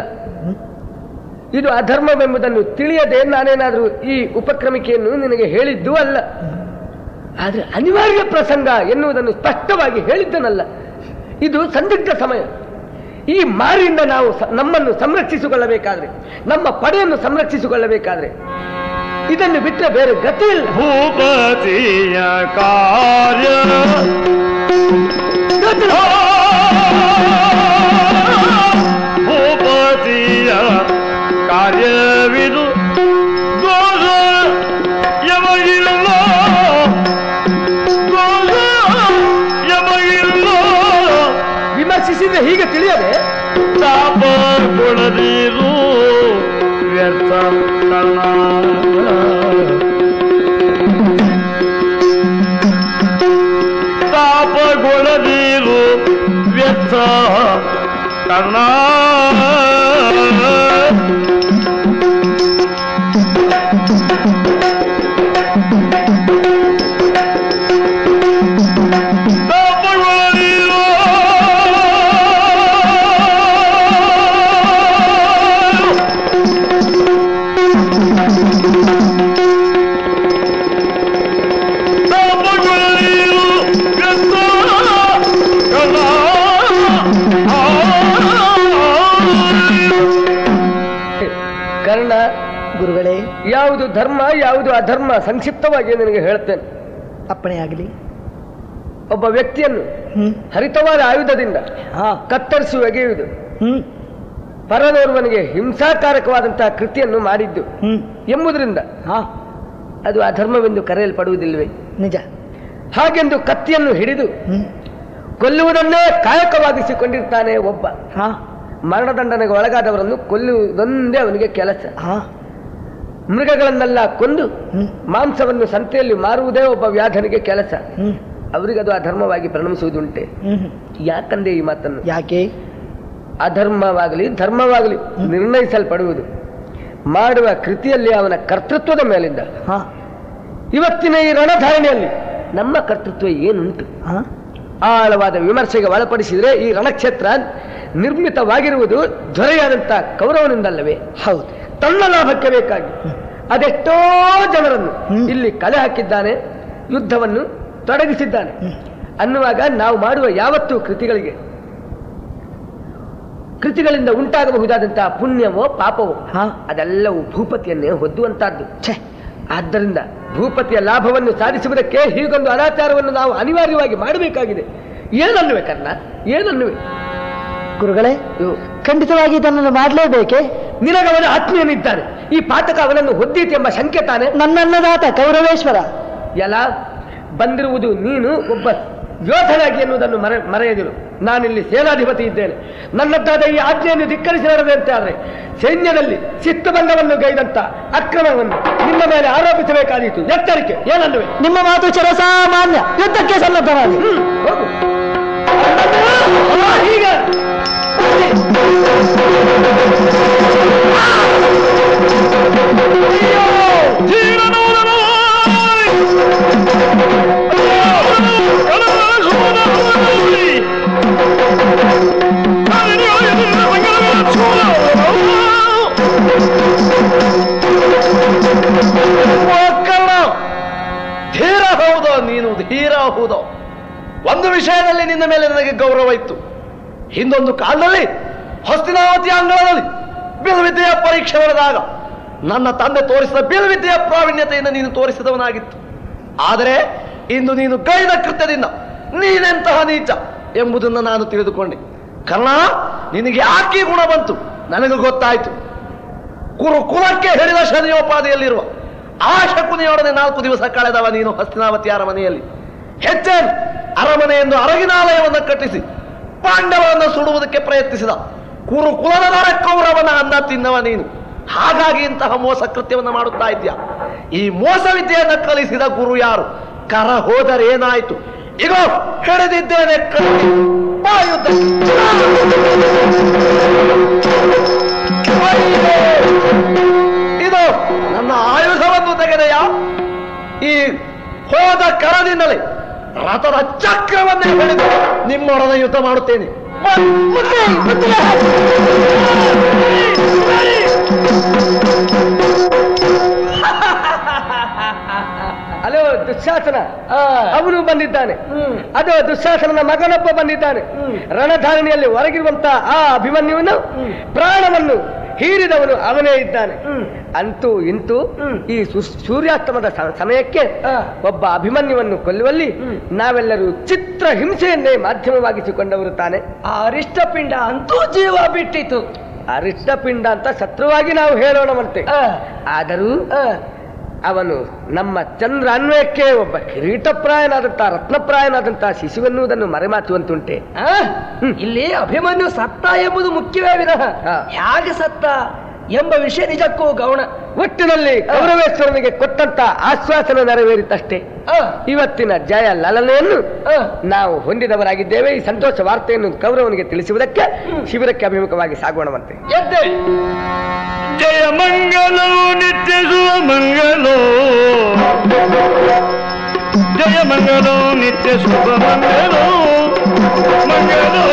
ಇದು ಅಧರ್ಮವೆಂಬುದನ್ನು ತಿಳಿಯದೆ ನಾನೇನಾದರೂ ಈ ಉಪಕ್ರಮಿಕೆಯನ್ನು ನಿನಗೆ ಹೇಳಿದ್ದು ಅಲ್ಲ ಆದರೆ ಅನಿವಾರ್ಯ ಪ್ರಸಂಗ ಎನ್ನುವುದನ್ನು ಸ್ಪಷ್ಟವಾಗಿ ಹೇಳಿದ್ದನಲ್ಲ ಇದು ಸಂದಿಗ್ಧ ಸಮಯ ಈ ಮಾರಿಯಿಂದ ನಾವು ಸ- ನಮ್ಮನ್ನು ಸಂರಕ್ಷಿಸಿಕೊಳ್ಳಬೇಕಾದ್ರೆ ನಮ್ಮ ಪಡೆಯನ್ನು ಸಂರಕ್ಷಿಸಿಕೊಳ್ಳಬೇಕಾದ್ರೆ ಇದನ್ನು ಬಿಟ್ಟರೆ ಬೇರೆ ಗತಿ ಇಲ್ಲ ಭೂಪತಿಯ ಕಾರ್ಯ ಭೂಪತಿಯ ಕಾರ್ಯವಿದು ದೋಷ ಯಮಗಿಲ್ಲ ದೋಷ ಯಮಗಿಲ್ಲ ವಿಮರ್ಶಿಸಿದ್ರೆ ಹೀಗೆ ತಿಳಿಯದೆ ತಾಪ ಕೊಡದಿರು ವ್ಯರ್ಥ ಕರ್ಣ ತಾಪಗೊಳ್ಳದಿರು ವ್ಯರ್ಥ ಕರ್ಣ ತಾಪಗೊಳ್ಳದಿರು ತಾಪಗೊಳ್ಳದಿರು ವ್ಯರ್ಥ ಕರ್ಣ ಕರ್ಣ ಗುರುಗಳೇ ಯಾವುದು ಧರ್ಮ ಯಾವುದು ಅಧರ್ಮ ಸಂಕ್ಷಿಪ್ತವಾಗಿ ನಿನಗೆ ಹೇಳ್ತೇನೆ ಅಪ್ಪಣೆಯಾಗಲಿ ಒಬ್ಬ ವ್ಯಕ್ತಿಯನ್ನು ಹ್ಮ್ ಹರಿತವಾದ ಆಯುಧದಿಂದ ಹಾ ಕತ್ತರಿಸಿ ಒಗೆಯುವುದು ಹ್ಮ್ ಪರದೋರ್ವನಿಗೆ ಹಿಂಸಾಕಾರಕವಾದಂತಹ ಕೃತಿಯನ್ನು ಮಾಡಿದ್ದು ಹ್ಮ್ ಎಂಬುದರಿಂದ ಹಾ ಅದು ಅಧರ್ಮವೆಂದು ಕರೆಯಲ್ಪಡುವುದಿಲ್ಲವೇ ನಿಜ ಹಾಗೆಂದು ಕತ್ತಿಯನ್ನು ಹಿಡಿದು ಹ್ಮ್ ಕೊಲ್ಲುವುದನ್ನೇ ಕಾಯಕವಾಗಿಸಿಕೊಂಡಿರ್ತಾನೆ ಒಬ್ಬ ಹಾ ಮರಣದಂಡನೆಗೆ ಒಳಗಾದವರನ್ನು ಕೊಲ್ಲುವುದೊಂದೇ ಅವನಿಗೆ ಕೆಲಸ ಹಾ ಮೃಗಗಳನ್ನೆಲ್ಲ ಕೊಂದು ಹ್ಮ್ ಮಾಂಸವನ್ನು ಸಂತೆಯಲ್ಲಿ ಮಾರುವುದೇ ಒಬ್ಬ ವ್ಯಾಧನಿಗೆ ಕೆಲಸ ಹ್ಮ್ ಅವರಿಗದು ಅಧರ್ಮವಾಗಿ ಪರಿಣಮಿಸುವುದುಂಟೆ ಹ್ಮ್ ಹ್ಮ್. ಯಾಕಂದೆ ಈ ಮಾತನ್ನು ಯಾಕೆ ಅಧರ್ಮವಾಗಲಿ ಧರ್ಮವಾಗಲಿ ನಿರ್ಣಯಿಸಲ್ಪಡುವುದು ಮಾಡುವ ಕೃತಿಯಲ್ಲಿ ಅವನ ಕರ್ತೃತ್ವದ ಮೇಲಿಂದ ಹಾ ಇವತ್ತಿನ ಈ ರಣಧಾರಣೆಯಲ್ಲಿ ನಮ್ಮ ಕರ್ತೃತ್ವ ಏನುಂಟು ಹಾ ಆಳವಾದ ವಿಮರ್ಶೆಗೆ ಒಳಪಡಿಸಿದರೆ ಈ ರಣಕ್ಷೇತ್ರ ನಿರ್ಮಿತವಾಗಿರುವುದು ದೊರೆಯಾದಂಥ ಕೌರವನಿಂದಲ್ಲವೇ ಹೌದು ತನ್ನ ಲಾಭಕ್ಕೆ ಬೇಕಾಗಿ ಅದೆಷ್ಟೋ ಜನರನ್ನು ಹ್ಮ್. ಇಲ್ಲಿ ಕಲೆ ಹಾಕಿದ್ದಾನೆ ಯುದ್ಧವನ್ನು ತೊಡಗಿಸಿದ್ದಾನೆ ಅನ್ನುವಾಗ ನಾವು ಮಾಡುವ ಯಾವತ್ತೂ ಕೃತಿಗಳಿಗೆ ಕೃತಿಗಳಿಂದ ಉಂಟಾಗಬಹುದಾದಂತಹ ಪುಣ್ಯವೋ ಪಾಪವೋ ಹಾ ಅದೆಲ್ಲವೂ ಭೂಪತಿಯನ್ನೇ ಹೊದ್ದುವಂತಹದ್ದು ಛೇ ಆದ್ದರಿಂದ ಭೂಪತಿಯ ಲಾಭವನ್ನು ಸಾಧಿಸುವುದಕ್ಕೆ ಹೀಗೊಂದು ಅನಾಚಾರವನ್ನು ನಾವು ಅನಿವಾರ್ಯವಾಗಿ ಮಾಡಬೇಕಾಗಿದೆ ಏನನ್ನುವೆ ಕರ್ಣ ಏನನ್ನುವೆ ಗುರುಗಳೇ ಇವು ಖಂಡಿತವಾಗಿ ಇದನ್ನು ಮಾಡಲೇಬೇಕೆ ನಿನಗವನ ಆತ್ಮೀಯನಿದ್ದಾನೆ ಈ ಪಾತಕ ಅವನನ್ನು ಹೊದ್ದೀತಿ ಎಂಬ ಶಂಕೆ ತಾನೆ ನನ್ನನ್ನದಾತ ಕೌರವೇಶ್ವರ ಎಲ್ಲ ಬಂದಿರುವುದು ನೀನು ಒಬ್ಬ ಯೋಧನಾಗಿ ಎನ್ನುವುದನ್ನು ಮರೆ ಮರೆಯದಿರು ನಾನಿಲ್ಲಿ ಸೇನಾಧಿಪತಿ ಇದ್ದೇನೆ ನನ್ನದ್ದಾದ ಈ ಆಜ್ಞೆಯನ್ನು ಧಿಕ್ಕರಿಸಿ ನಡೆದಂತೆ ಆದರೆ ಸೈನ್ಯದಲ್ಲಿ ಚಿತ್ತಭಂಗವನ್ನು ಗೈದಂತ ಅಕ್ರಮವನ್ನು ನಿನ್ನ ಮೇಲೆ ಆರೋಪಿಸಬೇಕಾದೀತು ಎಚ್ಚರಿಕೆ ಏನನ್ನುವೆ ನಿಮ್ಮ ಮಾತು ಚರಸಾಮಾನ್ಯ ಯುದ್ಧಕ್ಕೆ ಸನ್ನದ್ಧವಾಗಿ ಹ್ಮ್, ಹೋಗು ಆ, ಹೀಗೆ ಮಕ್ಕಳ ಧೀರ ಹೌದೋ ನೀನು ಧೀರ ಹೌದೋ ಒಂದು ವಿಷಯದಲ್ಲಿ ನಿನ್ನ ಮೇಲೆ ನನಗೆ ಗೌರವ ಇತ್ತು ಹಿಂದೊಂದು ಕಾಲದಲ್ಲಿ ಹಸ್ತಿನಾವತಿ ಅಂಗಳದಲ್ಲಿ ಬಿಲ್ವಿದ್ಯೆಯ ಪರೀಕ್ಷೆ ನಡೆದಾಗ ನನ್ನ ತಂದೆ ತೋರಿಸಿದ ಬಿಲ್ವಿದ್ಯೆಯ ಪ್ರಾವೀಣ್ಯತೆಯಿಂದ ನೀನು ತೋರಿಸಿದವನಾಗಿತ್ತು ಆದರೆ ಇಂದು ನೀನು ಗೈದ ಕೃತ್ಯದಿಂದ ನೀನೆಂತಹ ನೀಚ ಎಂಬುದನ್ನು ನಾನು ತಿಳಿದುಕೊಂಡೆ ಕರ್ಣ ನಿನಗೆ ಯಾಕೆ ಈ ಗುಣ ಬಂತು ನನಗೆ ಗೊತ್ತಾಯ್ತು ಕುರು ಕುಲಕ್ಕೆ ಹಿಡಿದ ಶನಿಯೋಪಾದಿಯಲ್ಲಿರುವ ಆ ಶಕುನಿಯೊಡನೆ ನಾಲ್ಕು ದಿವಸ ಕಳೆದವ ನೀನು ಹಸ್ತಿನಾವತಿ ಅರಮನೆಯಲ್ಲಿ ಹೆಚ್ಚೇನು ಅರಮನೆಯೆಂದು ಅರಗಿನಾಲಯವನ್ನು ಕಟ್ಟಿಸಿ ಪಾಂಡವರನ್ನು ಸುಡುವುದಕ್ಕೆ ಪ್ರಯತ್ನಿಸಿದ ಕುರು ಕುಲದ ನರ ಕೌರವನ ಅನ್ನ ತಿನ್ನವ ನೀನು ಹಾಗಾಗಿ ಇಂತಹ ಮೋಸ ಕೃತ್ಯವನ್ನು ಮಾಡುತ್ತಾ ಇದ್ಯಾ ಈ ಮೋಸ ವಿದ್ಯೆಯನ್ನು ಕಲಿಸಿದ ಗುರು ಯಾರು ಕರ ಹೋದರೆ ಏನಾಯ್ತು ಈಗ ಹಿಡಿದಿದ್ದೇನೆ ಕತ್ತಿ. ಬಾ ಯುದ್ಧಕ್ಕೆ. ಇದು ನನ್ನ ಆಯುಧವನ್ನು ತೆಗೆದೆಯ ಈ ಹೋದ ಕರದಿಂದಲೇ ರಥದ ಚಕ್ರವನ್ನೇ ಹಿಡಿದು ನಿಮ್ಮೊಡನೆ ಯುದ್ಧ ಮಾಡುತ್ತೇನೆ ಮ- ಮುಂದೆ, ಮುಂದೆ. ಹಲೋ ದುಶ್ಯಾಸನ ಅವನು ಬಂದಿದ್ದಾನೆ ಅದು ದುಶ್ಯಾಸನನ ಮಗನೊಬ್ಬ ಬಂದಿದ್ದಾನೆ ರಣಧಾರಣಿಯಲ್ಲಿ ಹೊರಗಿರುವಂತ ಆ ಅಭಿಮನ್ಯುವನು ಪ್ರಾಣವನ್ನು ಹೀರಿದವನು ಅವನೇ ಇದ್ದಾನೆ ಅಂತೂ ಇಂತೂ ಈ ಸು- ಸೂರ್ಯಾಸ್ತಮದ ಸ- ಸಮಯಕ್ಕೆ ಒಬ್ಬ ಅಭಿಮನ್ಯುವನ್ನು ಕೊಲ್ಲುವಲ್ಲಿ ನಾವೆಲ್ಲರೂ ಚಿತ್ರ ಹಿಂಸೆಯನ್ನೇ ಮಾಧ್ಯಮವಾಗಿಸಿಕೊಂಡವರು ತಾನೆ ಆ ಅರಿಷ್ಟಪಿಂಡ ಅಂತೂ ಜೀವ ಬಿಟ್ಟಿತು ಅರಿಷ್ಟಪಿಂಡ ಅಂತ ಶತ್ರುವಾಗಿ ನಾವು ಹೇಳೋಣವಂತೆ ಆದರೂ ಅವನು ನಮ್ಮ ಚಂದ್ರ ಅನ್ವಯಕ್ಕೆ ಒಬ್ಬ ಕಿರೀಟಪ್ರಾಯನಾದಂತ ರತ್ನಪ್ರಾಯನಾದಂತ ಶಿಶುವೆನ್ನುವುದನ್ನು ಮರೆಮಾಚುವಂತುಂಟೆ ಆ? ಇಲ್ಲಿ ಅಭಿಮನ್ಯು ಸತ್ತ ಎಂಬುದು ಮುಖ್ಯವೇ ವಿನಃ ಹಾ. ಹೇಗೆ ಸತ್ತ ಎಂಬ ವಿಷಯ ನಿಜಕ್ಕೂ ಗೌಣ ಒಟ್ಟಿನಲ್ಲಿ ಕೌರವೇಶ್ವರನಿಗೆ ಕೊಟ್ಟಂತ ಆಶ್ವಾಸನ ನೆರವೇರಿತಷ್ಟೇ ಆ, ಇವತ್ತಿನ ಜಯ ಲಲನೆಯನ್ನು ಆ, ನಾವು ಹೊಂದಿದವರಾಗಿದ್ದೇವೆ ಈ ಸಂತೋಷ ವಾರ್ತೆಯನ್ನು ಕೌರವನಿಗೆ ತಿಳಿಸುವುದಕ್ಕೆ ಶಿಬಿರಕ್ಕೆ ಅಭಿಮುಖವಾಗಿ ಸಾಗೋಣವಂತೆ ಎದ್ದೆ ಜಯ ಮಂಗಲೋ ನಿತ್ಯ ಶುಭ ಮಂಗಲೋ ಜಯ ಮಂಗಲೋ ನಿತ್ಯ ಶುಭ ಮಂಗಲೋ ಮಂಗಲೋ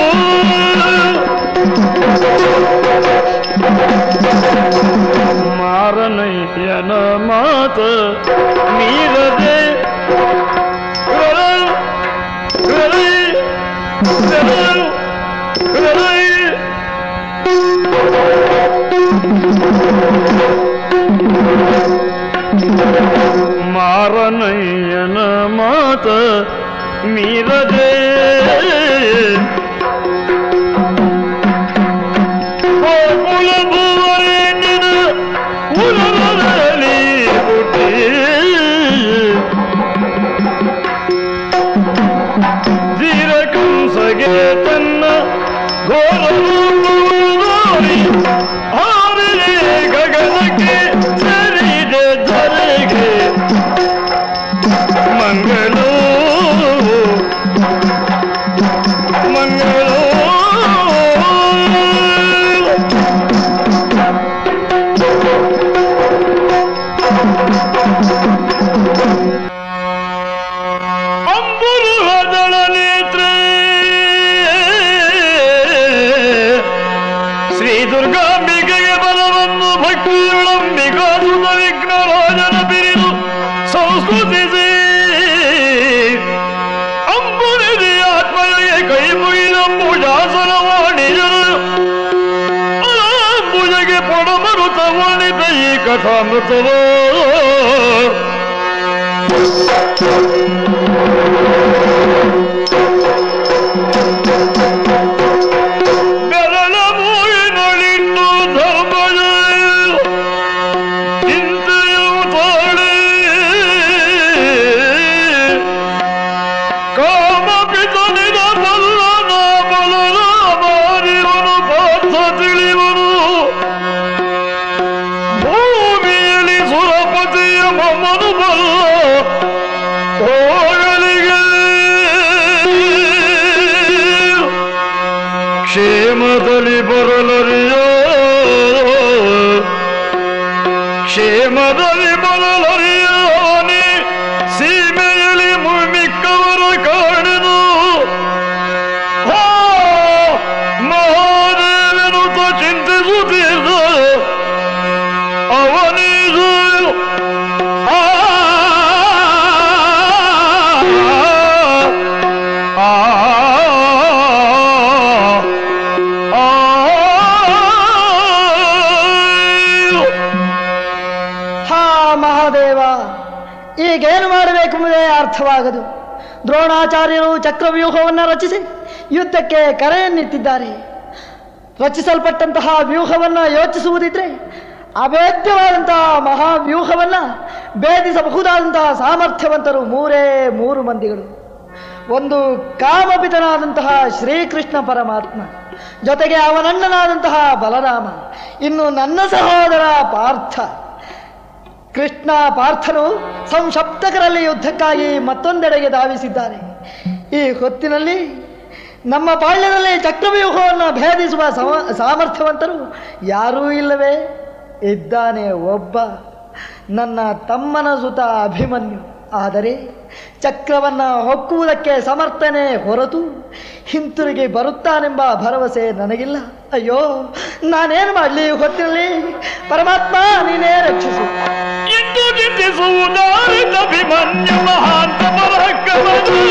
ಮಾರನಯ್ಯನ ಮಾತ ಮೀರದೆ ರರೈ, ರರೈ, ರರೈ, ರರೈ. ಮಾರನಯ್ಯನ ಮಾತ ಮೀರದೆ ಕುಲಭುವರೇಣ್ಯನ ಉಲರದಲ್ಲಿ ಹುಟ್ಟಿ ಹೊರಗೆ ತನ್ನ ಘೋರ ರೂಪವನ್ನು ಹಾರಿದೆ ಗಗನಕ್ಕೆ ಸರಿದೆ ಧರೆಗೆ ಮಂಗಳೋ ಮಂಗಳೋ ಅಂಬುರುಹದಳ ನೇತ್ರೆ ಶ್ರೀ ದುರ್ಗಾಂಬಿಕೆಗೆ ಬಲವನ್ನು ಭಕ್ತಿಯೊಳಂಬಿಕಾಸುತ ವಿಘ್ನರಾಜನ ಬಿರಿದು ಸಂಸ್ಕೃತಿಸಿ ಅಂಬುರಿದಿ ಆತ್ಮನಿಗೆ ಕೈ ಮುಗಿದ ಪೂಜಾಸನ ವಾಣಿಜರು ಅಂಬುಜಗೆ ಪೊಡಮರುತ ವರ್ಣಿತ ಈ ಕಥಾಮೃತವೋ ಬೆರಳ ಮೂಯಿನೊಳಿಟ್ಟು ಧರ್ಮದ ಚಿಂತೆಯು ತಾಳೆ ಕಾಮಪಿತನಿನ ಬಲ್ಲನ ಬಲನ ಮಾರಿವನು ಪಾರ್ಥ ತಿಳಿವನು ಭೂಮಿಯಲ್ಲಿ ಸುರಪತಿಯ ಮಮ್ಮನು ಬಲ್ಲ ಹೋಗಲಿಗೆ ಕ್ಷೇಮದಲ್ಲಿ ಬರಲರಿಯ ಕ್ಷೇಮದಲ್ಲಿ ಬರಲರಿಯಾನೆ ಸೀಮೆಯಲ್ಲಿ ಮುಮ್ಮಿಕ್ಕವರ ಕಾಣಿದು ಹೋ ಮಹಾದೇವನು ಚಿಂತಿಸುತ್ತಿದ್ದ ಅವನಿದು ಆ ಆ ಹಾ ಮಹಾದೇವ ಈಗೇನು ಮಾಡಬೇಕೆಂಬುದೇ ಅರ್ಥವಾಗದು ದ್ರೋಣಾಚಾರ್ಯರು ಚಕ್ರವ್ಯೂಹವನ್ನು ರಚಿಸಿ ಯುದ್ಧಕ್ಕೆ ಕರೆಯನ್ನಿಟ್ಟಿದ್ದಾರೆ ರಚಿಸಲ್ಪಟ್ಟಂತಹ ವ್ಯೂಹವನ್ನು ಯೋಚಿಸುವುದಿದ್ರೆ ಅಭೇದ್ಯವಾದಂತಹ ಮಹಾವ್ಯೂಹವನ್ನು ಭೇದಿಸಬಹುದಾದಂತಹ ಸಾಮರ್ಥ್ಯವಂತರು ಮೂರೇ ಮೂರು ಮಂದಿಗಳು ಒಂದು ಕಾಮಪಿತನಾದಂತಹ ಶ್ರೀಕೃಷ್ಣ ಪರಮಾತ್ಮ ಜೊತೆಗೆ ಅವನಣ್ಣನಾದಂತಹ ಬಲರಾಮ ಇನ್ನು ನನ್ನ ಸಹೋದರ ಪಾರ್ಥ ಕೃಷ್ಣ ಪಾರ್ಥನು ಸಂಶಪ್ತಕರಲ್ಲಿ ಯುದ್ಧಕ್ಕಾಗಿ ಮತ್ತೊಂದೆಡೆಗೆ ಧಾವಿಸಿದ್ದಾನೆ ಈ ಹೊತ್ತಿನಲ್ಲಿ ನಮ್ಮ ಬಾಲ್ಯದಲ್ಲಿ ಚಕ್ರವ್ಯೂಹವನ್ನು ಭೇದಿಸುವ ಸಮ ಸಾಮರ್ಥ್ಯವಂತರು ಯಾರೂ ಇಲ್ಲವೇ ಇದ್ದಾನೆ ಒಬ್ಬ ನನ್ನ ತಮ್ಮನ ಸುತ ಅಭಿಮನ್ಯು ಆದರೆ ಚಕ್ರವನ್ನು ಹೊಕ್ಕುವುದಕ್ಕೆ ಸಮರ್ಥನೆ ಹೊರತು ಹಿಂತಿರುಗಿ ಬರುತ್ತಾನೆಂಬ ಭರವಸೆ ನನಗಿಲ್ಲ ಅಯ್ಯೋ ನಾನೇನು ಮಾಡಲಿ ಈ ಹೊತ್ತಿನಲ್ಲಿ ಪರಮಾತ್ಮ ನೀನೇ ರಕ್ಷಿಸು ಇಂದು ಚಿಂತಿಸುವುದಾರಿತ ಅಭಿಮನ್ಯು ಮಹಾಂತ ಪರಾಕ್ರಮದಿ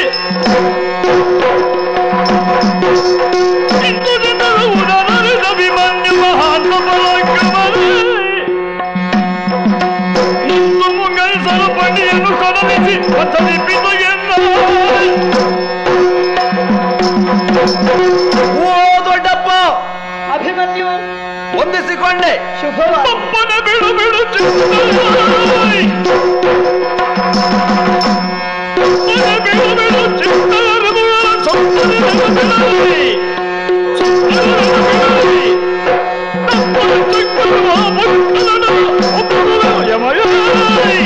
ಇಂದು ಚಿಂತಿಸುವುದಾರಿತ ಅಭಿಮನ್ಯು ಮಹಾಂತ ಪರಾಕ್ರಮದಿ ಇಂದು ಮುಂಗೈಸಲ ಪಣಿಯನ್ನು ಕದಲಿಸಿ ಪಥದಿಪ್ಪಿತು ಎನ್ನ ಓ ದೊಡ್ಡಪ್ಪ ಅಭಿಮನ್ಯು ಹೊಂದಿಸಿಕೊಂಡೆ ಶುಭವಾಗಲಿ ಪಪ್ಪನ ಬಿಡು ಬಿಡು ಚಿತ್ತಾಯಿ ಪಪ್ಪನ ಬಿಡು ಬಿಡು ಚಿತ್ತಾರದು ಸೊಪ್ಪನ ಬಿಡಲಿ ಸೊಪ್ಪನ ಬಿಡಲಿ ತಪ್ಪನ ಚಕ್ಕರುವ ಮುಕ್ಕಲನ ಒಪ್ಪುವ ಯಮಯಾಯಿ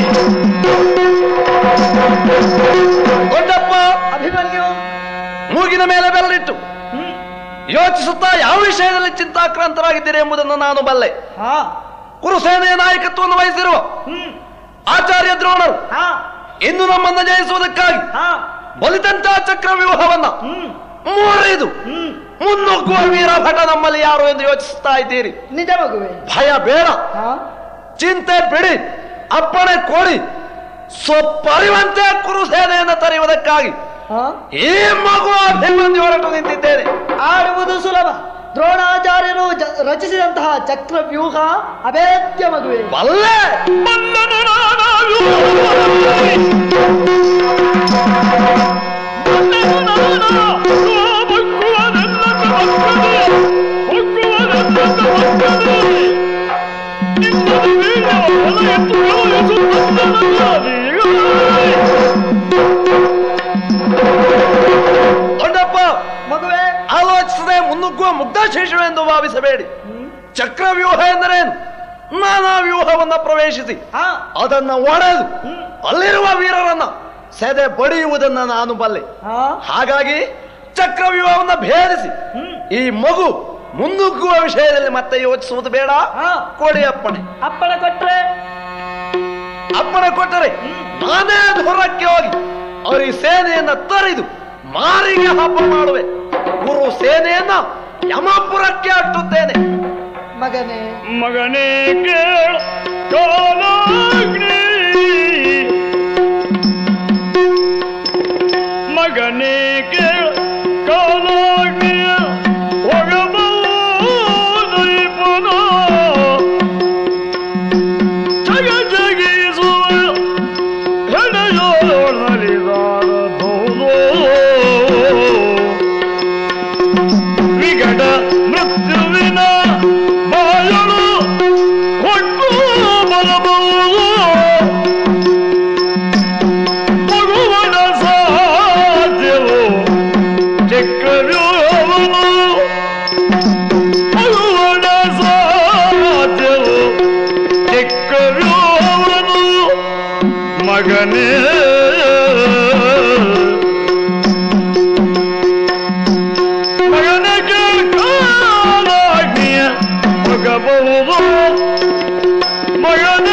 ದೊಡ್ಡಪ್ಪ ಅಭಿಮನ್ಯು ಮೂಗಿನ ಮೇಲೆ ಬೆರಳಿಟ್ಟು ಯೋಚಿಸುತ್ತಾ ಯಾವ ವಿಷಯದಲ್ಲಿ ಚಿಂತಾಕ್ರಾಂತರಾಗಿದ್ದೀರಿ ಎಂಬುದನ್ನು ನಾನು ಬಲ್ಲೆ ಹಾ ಕುರುಸೇನೆಯ ನಾಯಕತ್ವವನ್ನು ವಹಿಸಿರುವ ಹ್ಮ್ ಆಚಾರ್ಯ ದ್ರೋಣರು ಹಾ ಇನ್ನು ನಮ್ಮನ್ನು ಜಯಿಸುವುದಕ್ಕಾಗಿ ಹಾ ಬಲಿತಂತ ಚಕ್ರ ವ್ಯೂಹವನ್ನ ಹ್ಮ್ ಮುರಿದು ಹ್ಮ್ ಮುನ್ನುಗ್ಗುವ ವೀರಭಟ ನಮ್ಮಲ್ಲಿ ಯಾರು ಎಂದು ಯೋಚಿಸುತ್ತಾ ಇದ್ದೀರಿ ನಿಜ ಮಗುವೆ ಭಯ ಬೇಡ ಹಾ ಚಿಂತೆ ಬಿಡಿ ಅಪ್ಪಣೆ ಕೊಡಿ ಸ್ವಪರಿವಂತೆ ಕುರುಸೇನೆಯನ್ನು ತರೆಯುವುದಕ್ಕಾಗಿ ಹಾ ಈ ಮಗು ಅಭಿಮನ್ಯು ಹೊರಟು ನಿಂತಿದ್ದೇನೆ ಆಡುವುದು ಸುಲಭ ದ್ರೋಣಾಚಾರ್ಯರು ಜ- ರಚಿಸಿದಂತಹ ಚಕ್ರವ್ಯೂಹ ಅಭೇದ್ಯ ಮಗುವೆ ಬಲ್ಲೆ ಬಂದನು ನಾನಾಗು ಬಂದನು ನಾನಾ ಬಗ್ಗುವನೆಲ್ಲ ಮಕ್ಕಳು ಬಗ್ಗುವನೆಲ್ಲ ಮಕ್ಕಳು ನಿನ್ನದು ವೀರ್ಯ ಹೊಲ ಎತ್ತು ದೊಡ್ಡಪ್ಪ ಮುಗ್ಧ ಶಿಶು ಎಂದು ಭಾವಿಸಬೇಡಿ ಚಕ್ರವ್ಯೂಹ ಎಂದರೇನು ನಾನಾ ವ್ಯೂಹವನ್ನ ಪ್ರವೇಶಿಸಿ ಆ ಅದನ್ನ ಒಡೆದು ಅಲ್ಲಿರುವ ವೀರರನ್ನ ಸೆದೆ ಬಡಿಯುವುದನ್ನ ನಾನು ಬಲ್ಲೆ ಆ ಹಾಗಾಗಿ ಚಕ್ರವ್ಯೂಹವನ್ನ ಭೇದಿಸಿ ಈ ಮಗು ಮುನ್ನುಗ್ಗುವ ವಿಷಯದಲ್ಲಿ ಮತ್ತೆ ಯೋಚಿಸುವುದು ಬೇಡ ಹಾ. ಕೊಡಿ ಅಪ್ಪಣೆ ಅಪ್ಪಣೆ ಕೊಟ್ರೆ ಅಪ್ಪಣೆ ಕೊಟ್ಟರೆ ನಾನೇ ದೂರಕ್ಕೆ ಹೋಗಿ ಅವರಿ ಸೇನೆಯನ್ನ ತರಿದು ಮಾರಿಗೆ ಹಬ್ಬ ಮಾಡುವೆ ಗುರು ಸೇನೆಯನ್ನ ಯಮಪುರಕ್ಕೆ ಅಟ್ಟುತ್ತೇನೆ ಮಗನೇ ಮಗನೇ ಕೇಳ ಕಾಲಾಗ್ನಿ ಮಗನೇ ಕೇಳ ಕಾಲಾಗ್ನಿಯ ಒಗಬಹುದೈ ಪುನಃ ಜಗ ಜಗಿಸುವ ವಿಘಟ ಮೃತ್ಯುವಿನ ಬಾಯಳು ಹೊಟ್ಟು ಬರಬಹುದು ಮಗುವನ ಸಾಧ್ಯವು ಚಕ್ರವ್ಯೂಹವನು ಮಗುವನ ಸಾಧ್ಯವು ಚಕ್ರವ್ಯೂಹವನು ಮಗನೇ ಮಗನಿಗೆ ಕಾಲಾಗ್ನಿಯ ಹೋಗಬಹುದು ಮಗನೇ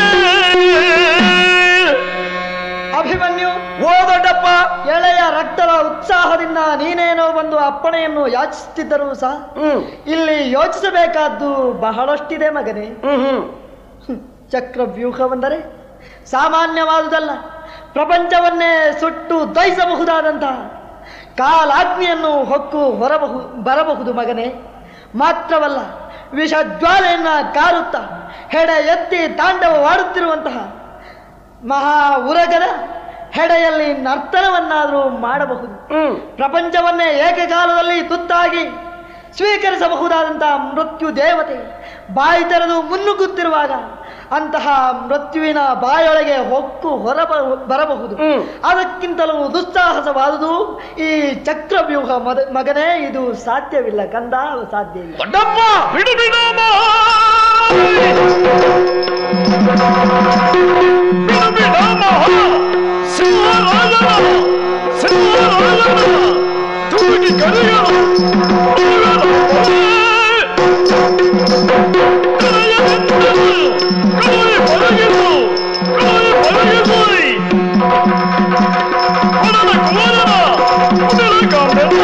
ಅಭಿಮನ್ಯು ಓ ದೊಡ್ಡಪ್ಪ ಎಳೆಯ ರಕ್ತದ ಉತ್ಸಾಹದಿಂದ ನೀನೇನೋ ಒಂದು ಅಪ್ಪಣೆಯನ್ನು ಯಾಚಿಸುತ್ತಿದ್ದರೂ ಸಹ ಹ್ಮ್ ಇಲ್ಲಿ ಯೋಚಿಸಬೇಕಾದ್ದು ಬಹಳಷ್ಟಿದೆ ಮಗನೇ ಹ್ಮ್ ಹ್ಮ್ ಹ್ಮ್. ಚಕ್ರವ್ಯೂಹವೆಂದರೆ ಸಾಮಾನ್ಯವಾದುದಲ್ಲ ಪ್ರಪಂಚವನ್ನೇ ಸುಟ್ಟು ದಹಿಸಬಹುದಾದಂತಹ ಕಾಲಾಗ್ನಿಯನ್ನು ಹೊಕ್ಕು ಹೊರಬಹುದು ಬರಬಹುದು ಮಗನೇ ಮಾತ್ರವಲ್ಲ ವಿಷಜ್ವಾಲೆಯನ್ನ ಕಾರುತ್ತಾ ಹೆಡೆ ಎತ್ತಿ ತಾಂಡವವಾಡುತ್ತಿರುವಂತಹ ಮಹಾ ಉರಗದ ಹೆಡೆಯಲ್ಲಿ ನರ್ತನವನ್ನಾದರೂ ಮಾಡಬಹುದು ಹ್ಮ್ ಪ್ರಪಂಚವನ್ನೇ ಏಕಕಾಲದಲ್ಲಿ ತುತ್ತಾಗಿ ಸ್ವೀಕರಿಸಬಹುದಾದಂತಹ ಮೃತ್ಯು ದೇವತೆ ಬಾಯಿ ತೆರೆದು ಮುನ್ನುಗ್ಗುತ್ತಿರುವಾಗ ಅಂತಹ ಮೃತ್ಯುವಿನ ಬಾಯೊಳಗೆ ಹೊಕ್ಕು ಹೊರ ಬರಬಹುದು ಹ್ಮ್. ಅದಕ್ಕಿಂತಲೂ ದುಸ್ಸಾಹಸವಾದುದು ಈ ಚಕ್ರವ್ಯೂಹ ಮದ ಮಗನೇ ಇದು ಸಾಧ್ಯವಿಲ್ಲ ಕಂದ ಸಾಧ್ಯ ಇಲ್ಲ ದೊಡ್ಡಪ್ಪ ಬಿಡು ಬಿಡಮ್ಮ ಬಿಡು ಬಿಡಮ್ಮ ಸಿಂಹರಾಜನ ಸಿಂಹರಾಜನ ತುಳುಕಿ ಕರೆಯ ಕಳುವಿ ಪಳಗಿಸು ಕಳುವಿ ಪಳಗಿಸು ಕುಲದ ಕುಲದ ಕುಲದ ಕಾಂಬೆಲ್ಲ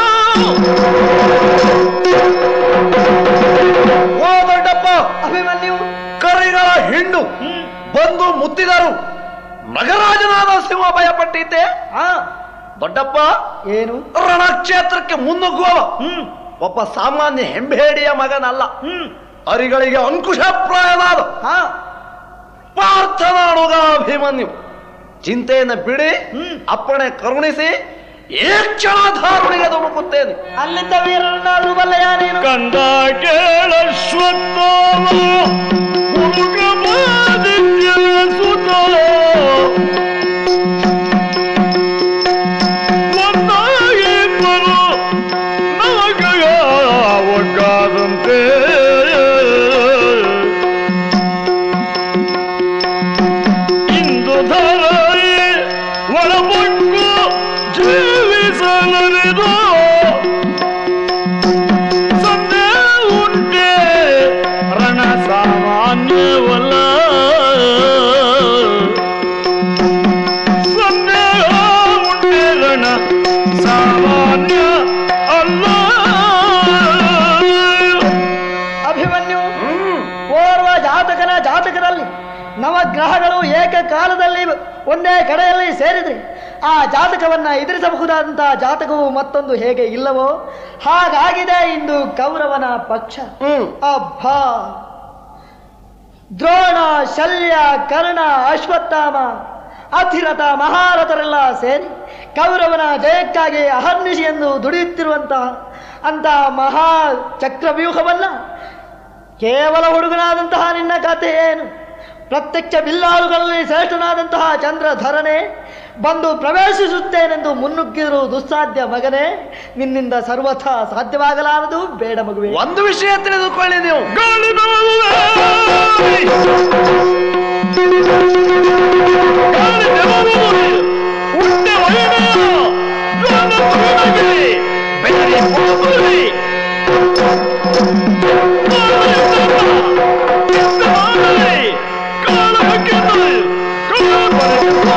ಓ ದೊಡ್ಡಪ್ಪ ಅಭಿಮನ್ಯು ಕರಿಗಳ ಹಿಂಡು ಬಂದು ಮುತ್ತಿದರು ನಗರಾಜನಾದ ಸಿಂಹ ಭಯಪಟ್ಟಿದ್ದೆ ಆ ದೊಡ್ಡಪ್ಪ ಏನು ರಣಕ್ಷೇತ್ರಕ್ಕೆ ಮುನ್ನುಗ್ಗುವವ ಹ್ಮ್ ಒಬ್ಬ ಸಾಮಾನ್ಯ ಹೆಂಬೇಡಿಯ ಮಗನಲ್ಲ ಹ್ಮ್ ಅರಿಗಳಿಗೆ ಅಂಕುಶಪ್ರಾಯನಾದ ಹಾ ಪಾರ್ಥನಾಡುಗ ಅಭಿಮನ್ಯು ಚಿಂತೆಯನ್ನು ಬಿಡಿ ಹ್ಮ್. ಅಪ್ಪಣೆ ಕರುಣಿಸಿ ಏಕ್ಷಣ ಧಾರುಣಿಗೆ ಧುಮುಕುತ್ತೇನೆ ಅಲ್ಲಿದ್ದ ವೀರರನ್ನಾದ್ರೂ ಬಲ್ಲೆಯ ನೀನು ಕಂದ ಕೇಳಶ್ವತ್ಥಾಮ ಮುರುಗಮಾದಿತ್ಯ ಸುತ ಒಂದಾಗಿ ಬರು ನವಗಗ ಒಗ್ಗಾದಂತೆ ಇಂದು ಧರಾಯಿ ಒಳಬೊಕ್ಕು ಜೀವಿಸಲರಿದು ಸಂದೇಹ ಉಂಟೆ ರಣ ಸಾಮಾನ್ಯವಲ್ಲ ಸಂದೇಹ ಉಂಟೆ ರಣ ಸಾಮಾನ್ಯ ಅಲ್ಲ ಅಭಿಮನ್ಯು ಓರ್ವ ಜಾತಕನ ಜಾತಕದಲ್ಲಿ ನವಗ್ರಹಗಳು ಏಕಕಾಲದಲ್ಲಿ ಒಂದೇ ಕಡೆಯಲ್ಲಿ ಸೇರಿದ್ರೆ ಆ ಜಾತಕವನ್ನ ಎದುರಿಸಬಹುದಾದಂತಹ ಜಾತಕವು ಮತ್ತೊಂದು ಹೇಗೆ ಇಲ್ಲವೋ ಹಾಗಾಗಿದೆ ಇಂದು ಕೌರವನ ಪಕ್ಷ ಹ್ಮ್ ಅಬ್ಬಾ ದ್ರೋಣ ಶಲ್ಯ ಕರ್ಣ ಅಶ್ವತ್ಥಾಮ ಅಧಿರಥ ಮಹಾರಥರೆಲ್ಲ ಸೇರಿ ಕೌರವನ ಜಯಕ್ಕಾಗಿ ಅಹರ್ನಿಶಿ ಎಂದು ದುಡಿಯುತ್ತಿರುವಂತಹ ಅಂತಹ ಮಹಾ ಚಕ್ರವ್ಯೂಹವನ್ನ ಕೇವಲ ಹುಡುಗನಾದಂತಹ ನಿನ್ನ ಕಥೆ ಏನು ಪ್ರತ್ಯಕ್ಷ ಬಿಲ್ಲಾಳುಗಳಲ್ಲಿ ಶ್ರೇಷ್ಠನಾದಂತಹ ಚಂದ್ರಧರನೇ ಬಂದು ಪ್ರವೇಶಿಸುತ್ತೇನೆಂದು ಮುನ್ನುಗ್ಗಿರು ದುಸ್ಸಾಧ್ಯ ಮಗನೇ ನಿನ್ನಿಂದ ಸರ್ವಥಾ ಸಾಧ್ಯವಾಗಲಾರದು ಬೇಡ ಮಗುವೆ ಒಂದು ವಿಷಯ ತಿಳಿದುಕೊಳ್ಳಿ ನೀವು ಗಾಳಿ ಬೆವರುವೆ. ಗಾಳಿ ಬೆವರುವೆ. ಉಂಡೆ ಒಯ್ಮೆಯ ಜ್ವಾಲ ತುರಿನಗೆ. ಬೆದರಿ ಹೋಗುವೆ. ಕಾಲಯ ಚಂದ. ಚಿತ್ತ ಮಾಡಲಿ. ಕಾಲ ಹಾಕಿದ್ದು. ಕಾಲ ಬರೆಯುವ.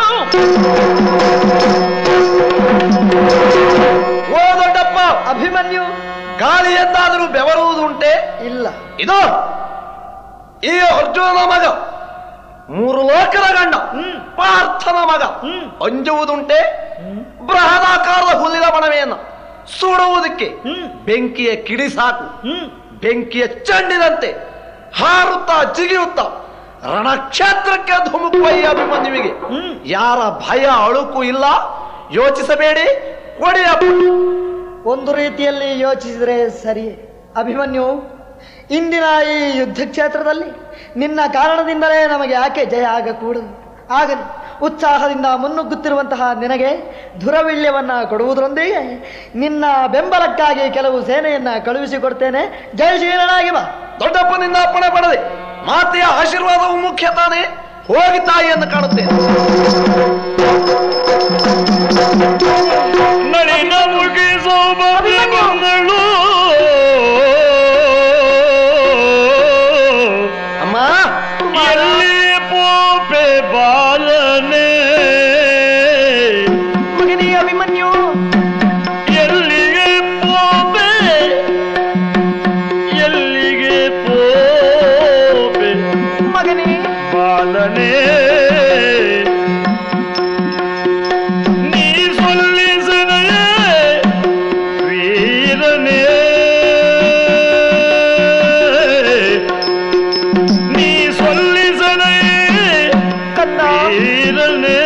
ಓ ದೊಡ್ಡಪ್ಪ ಅಭಿಮನ್ಯು ಗಾಳಿ ಎಂದಾದರೂ ಬೆವರುವುದುಂಟೆ ಇಲ್ಲ ಇದು ಈ ಅರ್ಜುನನ ಮಗ ಮೂರು ಲೋಕದ ಗಂಡ ಪಾರ್ಥನ ಮಗ ಅಂಜುವುದುಂಟೆ ಬೃಹದಾಕಾರದ ಹುಲಿನ ಬಣವೆಯನ್ನು ಸುಡುವುದಕ್ಕೆ ಬೆಂಕಿಯ ಕಿಡಿ ಸಾಕು ಬೆಂಕಿಯ ಚಂಡಿದಂತೆ ಹಾರುತ್ತಾ ಜಿಗಿಯುತ್ತಾ ರಣಕ್ಷೇತ್ರಕ್ಕೆ ಧುಮುಕುವ ಈ ಅಭಿಮನ್ಯುವಿಗೆ ಯಾರ ಭಯ ಅಳುಕು ಇಲ್ಲ ಯೋಚಿಸಬೇಡಿ ಕೊಡಿಯಪ್ಪ ಒಂದು ರೀತಿಯಲ್ಲಿ ಯೋಚಿಸಿದರೆ ಸರಿ ಅಭಿಮನ್ಯು ಇಂದಿನ ಈ ಯುದ್ಧ ಕ್ಷೇತ್ರದಲ್ಲಿ ನಿನ್ನ ಕಾರಣದಿಂದಲೇ ನಮಗೆ ಯಾಕೆ ಜಯ ಆಗಕೂಡದು ಆಗಲಿ ಉತ್ಸಾಹದಿಂದ ಮುನ್ನುಗ್ಗುತ್ತಿರುವಂತಹ ನಿನಗೆ ಧುರವಿಳ್ಯವನ್ನ ಕೊಡುವುದರೊಂದಿಗೆ ನಿನ್ನ ಬೆಂಬಲಕ್ಕಾಗಿ ಕೆಲವು ಸೇನೆಯನ್ನ ಕಳುಹಿಸಿಕೊಡ್ತೇನೆ ಜಯಶೀಲನಾಗಿ ಬಾ ದೊಡ್ಡಪ್ಪನಿಂದ ಅಪ್ಪಣೆ ಪಡೆದೆ ಮಾತೆಯ ಆಶೀರ್ವಾದವು ಮುಖ್ಯ ತಾನೇ ಹೋಗಿ ತಾಯಿಯನ್ನು ಕಾಣುತ್ತೇನೆ ನಳಿನ ಮುಗಿ ಸೌಭಾಗ್ಯ ಬಂದಳು ಅಮ್ಮ ಎಲ್ಲಿ ಪೋಪೆ ಬಾಲನೆ ಮಗನೇ ಅಭಿಮನ್ಯು ಎಲ್ಲಿಗೆ ಪೋಪೆ ಎಲ್ಲಿಗೆ ಪೋಪೆ ಮಗನೇ ಬಾಲನೆ ನೀ ಸೊಲ್ಲಿಸನೆಯೇ ವೀರನೇ ನೀ ಸೊಲ್ಲಿಸನೆಯೇ ಕನ್ನ ವೀರನೇ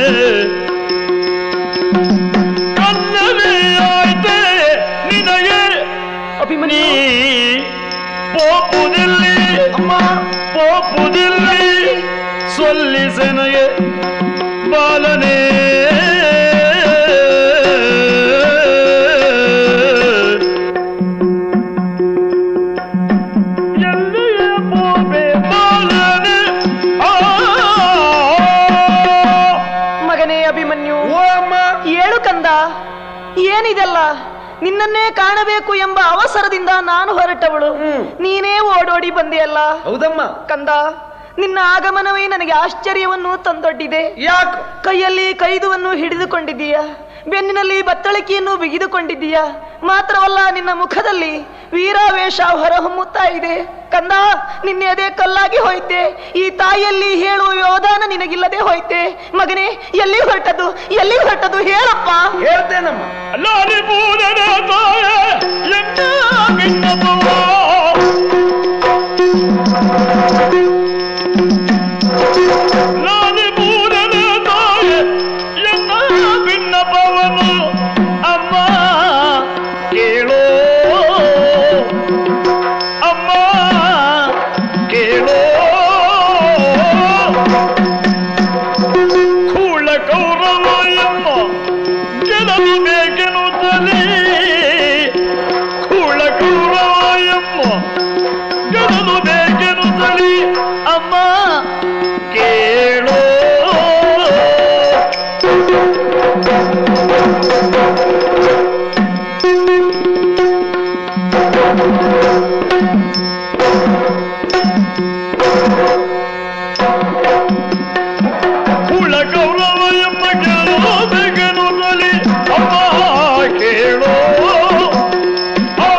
ಕನ್ನವೇ ಆಯ್ತೆ ನಿನಗೆ ಅಭಿಮನ್ಯು ನೀ ಪೋಪುದಿಲ್ಲಿ ಅಮ್ಮ ಪೋಪುದಿಲ್ಲಿ ಸೊಲ್ಲಿಸೆನಗೆ ಬಾಲನೇ ಎಲ್ಲಿಯೇ ಪೋಪೆ ಬಾಲನೆ ಆ ಮಗನೇ ಅಭಿಮನ್ಯು ಓ ಅಮ್ಮ ಏಳು ಕಂದ ಏನಿದೆಲ್ಲ ನಿನ್ನನ್ನೇ ಕಾಣಬೇಕು ಎಂಬ ಅವಸರದಿಂದ ನಾನು ಹೊರಟವಳು ನೀನೇ ಓಡೋಡಿ ಬಂದೆಯಲ್ಲ ಹೌದಮ್ಮ ಕಂದ ನಿನ್ನ ಆಗಮನವೇ ನನಗೆ ಆಶ್ಚರ್ಯವನ್ನು ತಂದೊಡ್ಡಿದೆ ಯಾಕೆ ಕೈಯಲ್ಲಿ ಕೈದುವನ್ನು ಹಿಡಿದುಕೊಂಡಿದ್ದೀಯ ಬೆನ್ನಿನಲ್ಲಿ ಬತ್ತಳಿಕೆಯನ್ನು ಬಿಗಿದುಕೊಂಡಿದ್ದೀಯ ಮಾತ್ರವಲ್ಲ ನಿನ್ನ ಮುಖದಲ್ಲಿ ವೀರಾವೇಶ ಹೊರಹೊಮ್ಮುತ್ತಾ ಇದೆ ಕಂದ ನಿನ್ನೆ ಅದೇ ಕಲ್ಲಾಗಿ ಹೋಯ್ತೆ ಈ ತಾಯಿಯಲ್ಲಿ ಹೇಳುವ ಯೋಧಾನ ನಿನಗಿಲ್ಲದೆ ಹೋಯ್ತೆ ಮಗನೇ ಎಲ್ಲಿ ಹೊರಟದ್ದು ಎಲ್ಲಿ ಹೊರಟದ್ದು ಹೇಳಪ್ಪ ಹೇಳ್ತೇನಮ್ಮ ಲಾಲಿ ಪೂರನ ತಾಯ ಎನ್ನ ಬಿನ್ನಪವ ಲಾಲಿ ಪೂರನ ತಾಯ ಎನ್ನ ಬಿನ್ನಪವನು ಅಮ್ಮ ಕೇಳೋ ಅಮ್ಮ ಕೇಳೋ ಕೂಳ ಕೌರವ ಎಂಬ ಗೆಲಲು ಬೇಕೆನ್ನುತ್ತಲೇ ಕೂಳ ಕೌರವ ಎಂಬ ಗೆಲಲು ಬೇಕೆನ್ನುತ್ತಲೇ ಅಮ್ಮ ಕೇಳೋ ಕುಳ ಗೌರವ ಎಂಬ ಗೆಲುವು ಬೇಕೆನ್ನುತ್ತಲೇ ಅಮ್ಮ ಕೇಳೋ ಆ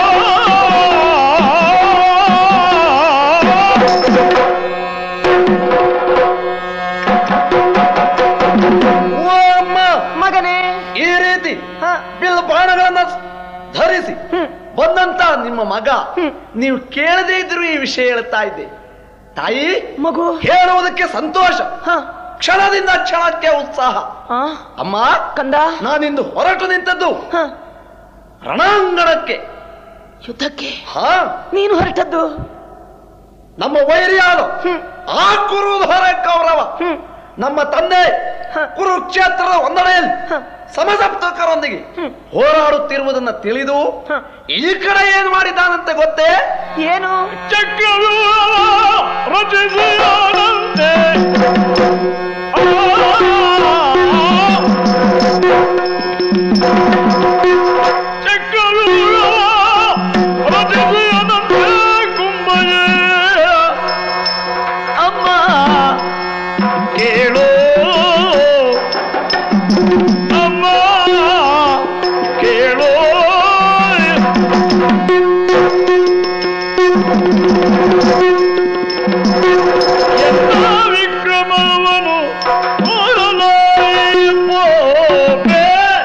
ಓ ಅಮ್ಮ ಮಗನೇ ಈ ರೀತಿ ಹ, ಬಿಲ್ ಬಾಣಗಳನ್ನ ಧರಿಸಿ ಬಂದಂತ ನಿಮ್ಮ ಮಗ ನೀವು ಕೇಳದೇ ಇದ್ರು ಈ ವಿಷಯ ಹೇಳ್ತಾ ಇದ್ದೆ ತಾಯಿ ಮಗು ಹೇಳುವುದಕ್ಕೆ ಸಂತೋಷ ಹ, ಕ್ಷಣದಿಂದ ಕ್ಷಣಕ್ಕೆ ಉತ್ಸಾಹ ಆ, ಅಮ್ಮ ಕಂದ ನಾನಿಂದು ಹೊರಟು ನಿಂತದ್ದು ಹ, ರಣಾಂಗಣಕ್ಕೆ ಯುದ್ಧಕ್ಕೆ ಹಾ ನೀನು ಹೊರಟದ್ದು ನಮ್ಮ ವೈರಿಯಾದ ಆ ಕುರುಧರ ಕೌರವ ನಮ್ಮ ತಂದೆ ಕುರುಕ್ಷೇತ್ರದ ಒಂದನೆಯಲ್ಲಿ ಸಮಸಪ್ತಕರೊಂದಿಗೆ ಹೋರಾಡುತ್ತಿರುವುದನ್ನ ತಿಳಿದು ಈ ಕಡೆ ಏನು ಮಾಡಿದ್ದಾನಂತೆ ಗೊತ್ತೇ ಏನು ಚಕ್ರವ್ಯೂಹ ರಚಿಸಿಯಾನಂತೆ ಆ, ಚಕ್ರವ್ಯೂಹ ರಚಿಸಿಯಾನಂತೆ ಕುಂಭಯೇ ಅಮ್ಮ ಕೇಳೋ ಅಮ್ಮ ಕೇಳೋ ಎಲ್ಲ ವಿಕ್ರಮವನು ಓಡಲಾಯಿಪೋಪೆ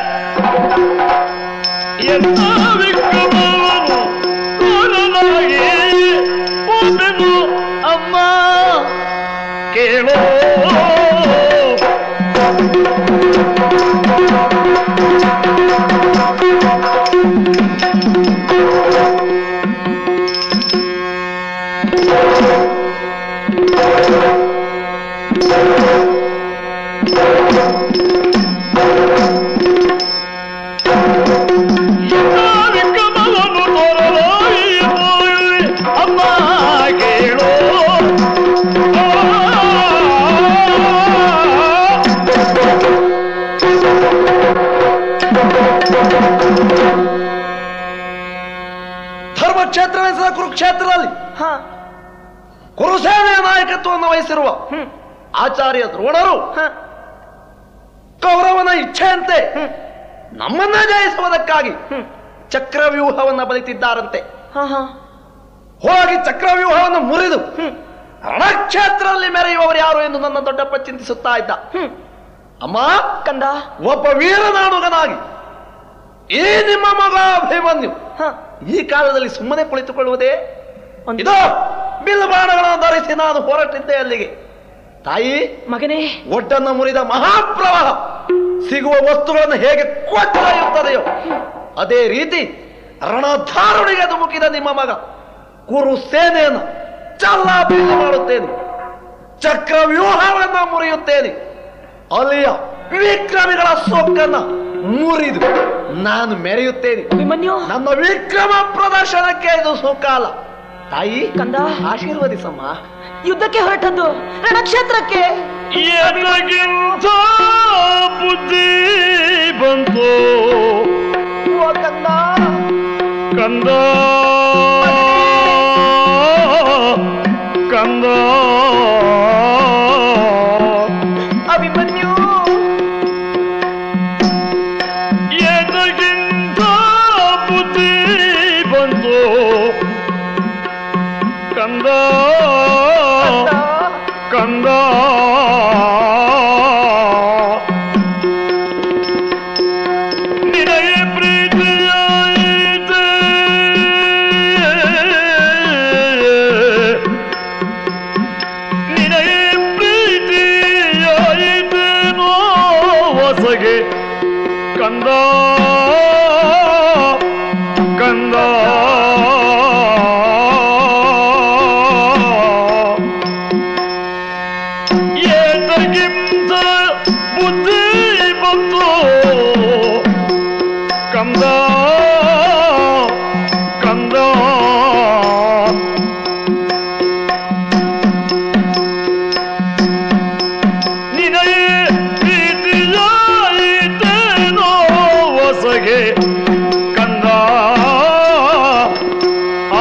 ಎಲ್ಲ ವಿಕ್ರಮವನು ಓಡಲಾಗಿ ಹೋದೆನು ಅಮ್ಮ ಕೇಳೋ ಎಲ್ಲ ವಿಕ್ರಮವನ್ನು ತೋರಲಾಯಿಪೋಯಿ ಅಮ್ಮ ಕೇಳೋ ಧರ್ಮಕ್ಷೇತ್ರ ಎನಿಸಿದ ಕುರುಕ್ಷೇತ್ರದಲ್ಲಿ ಹ ಕುರುಸೇನೆಯ ನಾಯಕತ್ವವನ್ನು ವಹಿಸಿರುವ ಹ್ಮ್ ಆಚಾರ್ಯ ದ್ರೋಣರು ಹ ಕೌರವನ ಇಚ್ಛೆಯಂತೆ ಹ್ಮ್. ನಮ್ಮನ್ನ ಜಯಿಸುವುದಕ್ಕಾಗಿ ಹ್ಮ್. ಚಕ್ರವ್ಯೂಹವನ್ನ ಬಲಿತಿದ್ದಾರಂತೆ ಹ ಹ ಹೋಗಿ ಚಕ್ರವ್ಯೂಹವನ್ನು ಮುರಿದು ಹ್ಮ್ ರಣಕ್ಷೇತ್ರದಲ್ಲಿ ಮೆರೆಯುವವರು ಯಾರು ಎಂದು ನನ್ನ ದೊಡ್ಡಪ್ಪ ಚಿಂತಿಸುತ್ತಾ ಇದ್ದ ಹ್ಮ್ ಅಮ್ಮ ಕಂದ ಒಬ್ಬ ವೀರನಾಡುಗನಾಗಿ ಈ ನಿಮ್ಮ ಮಗ ಅಭಿಮನ್ಯು ಹ ಈ ಕಾಲದಲ್ಲಿ ಸುಮ್ಮನೆ ಕುಳಿತುಕೊಳ್ಳುವುದೇ ಒಂದು- ಇದೋ ಬಿಲ್ ಬಾಣಗಳನ್ನು ಧರಿಸಿ ನಾನು ಹೊರಟಿದ್ದೆ ಅಲ್ಲಿಗೆ ತಾಯಿ ಮಗನೇ ಒಡ್ಡನ್ನು ಮುರಿದ ಮಹಾಪ್ರವಾಹ ಸಿಗುವ ವಸ್ತುಗಳನ್ನು ಹೇಗೆ ಕೊಟ್ಟೊಯ್ಯುತ್ತದೆಯೋ ಅದೇ ರೀತಿ ರಣಧಾರುಣಿಗೆ ಧುಮುಕಿದ ನಿಮ್ಮ ಮಗ ಕುರು ಸೇನೆಯನ್ನು ಚಲ್ಲಾಪಿಲ್ಲಿ ಮಾಡುತ್ತೇನೆ ಚಕ್ರವ್ಯೂಹವನ್ನು ಮುರಿಯುತ್ತೇನೆ ಅಲ್ಲಿಯ ವಿಕ್ರಮಿಗಳ ಸೊಕ್ಕನ್ನ ಮುರಿದು ನಾನು ಮೆರೆಯುತ್ತೇನೆ ಅಭಿಮನ್ಯು ನಮ್ಮ ವಿಕ್ರಮ ಪ್ರದರ್ಶನಕ್ಕೆ ಇದು ಸುಕಾಲ ತಾಯಿ ಕಂದ ಆಶೀರ್ವದಿಸಮ್ಮ ಯುದ್ಧಕ್ಕೆ ಹೊರಟದ್ದು ರಣಕ್ಷೇತ್ರಕ್ಕೆ ಎನಗಿಂತ ಬುದ್ಧಿ ಬಂತು ಓ ಕಂದ ಕಂದ ಕಂದ ಅಭಿಮನ್ಯು ಎನಗಿಂತ ಬುದ್ಧಿ ಬಂತು ಕಂದ ಕಂದ ಕಂದ ನಿನಗೆ ಪ್ರೀತಿಯಾಯಿತೆ ನಿನಗೆ ಪ್ರೀತಿಯಾಯಿತೇನೋ ಹೊಸಗೆ ಕಂದ ಕಂದ ಏತಗಿಂತ ಬುದ್ಧಿ ಬಂತು ಕಂದ ಕಂದ ನಿನಗೆ ಪ್ರೀತಿಯಾಯಿತೇನೋ ಹೊಸಗೆ ಕಂದ ಆ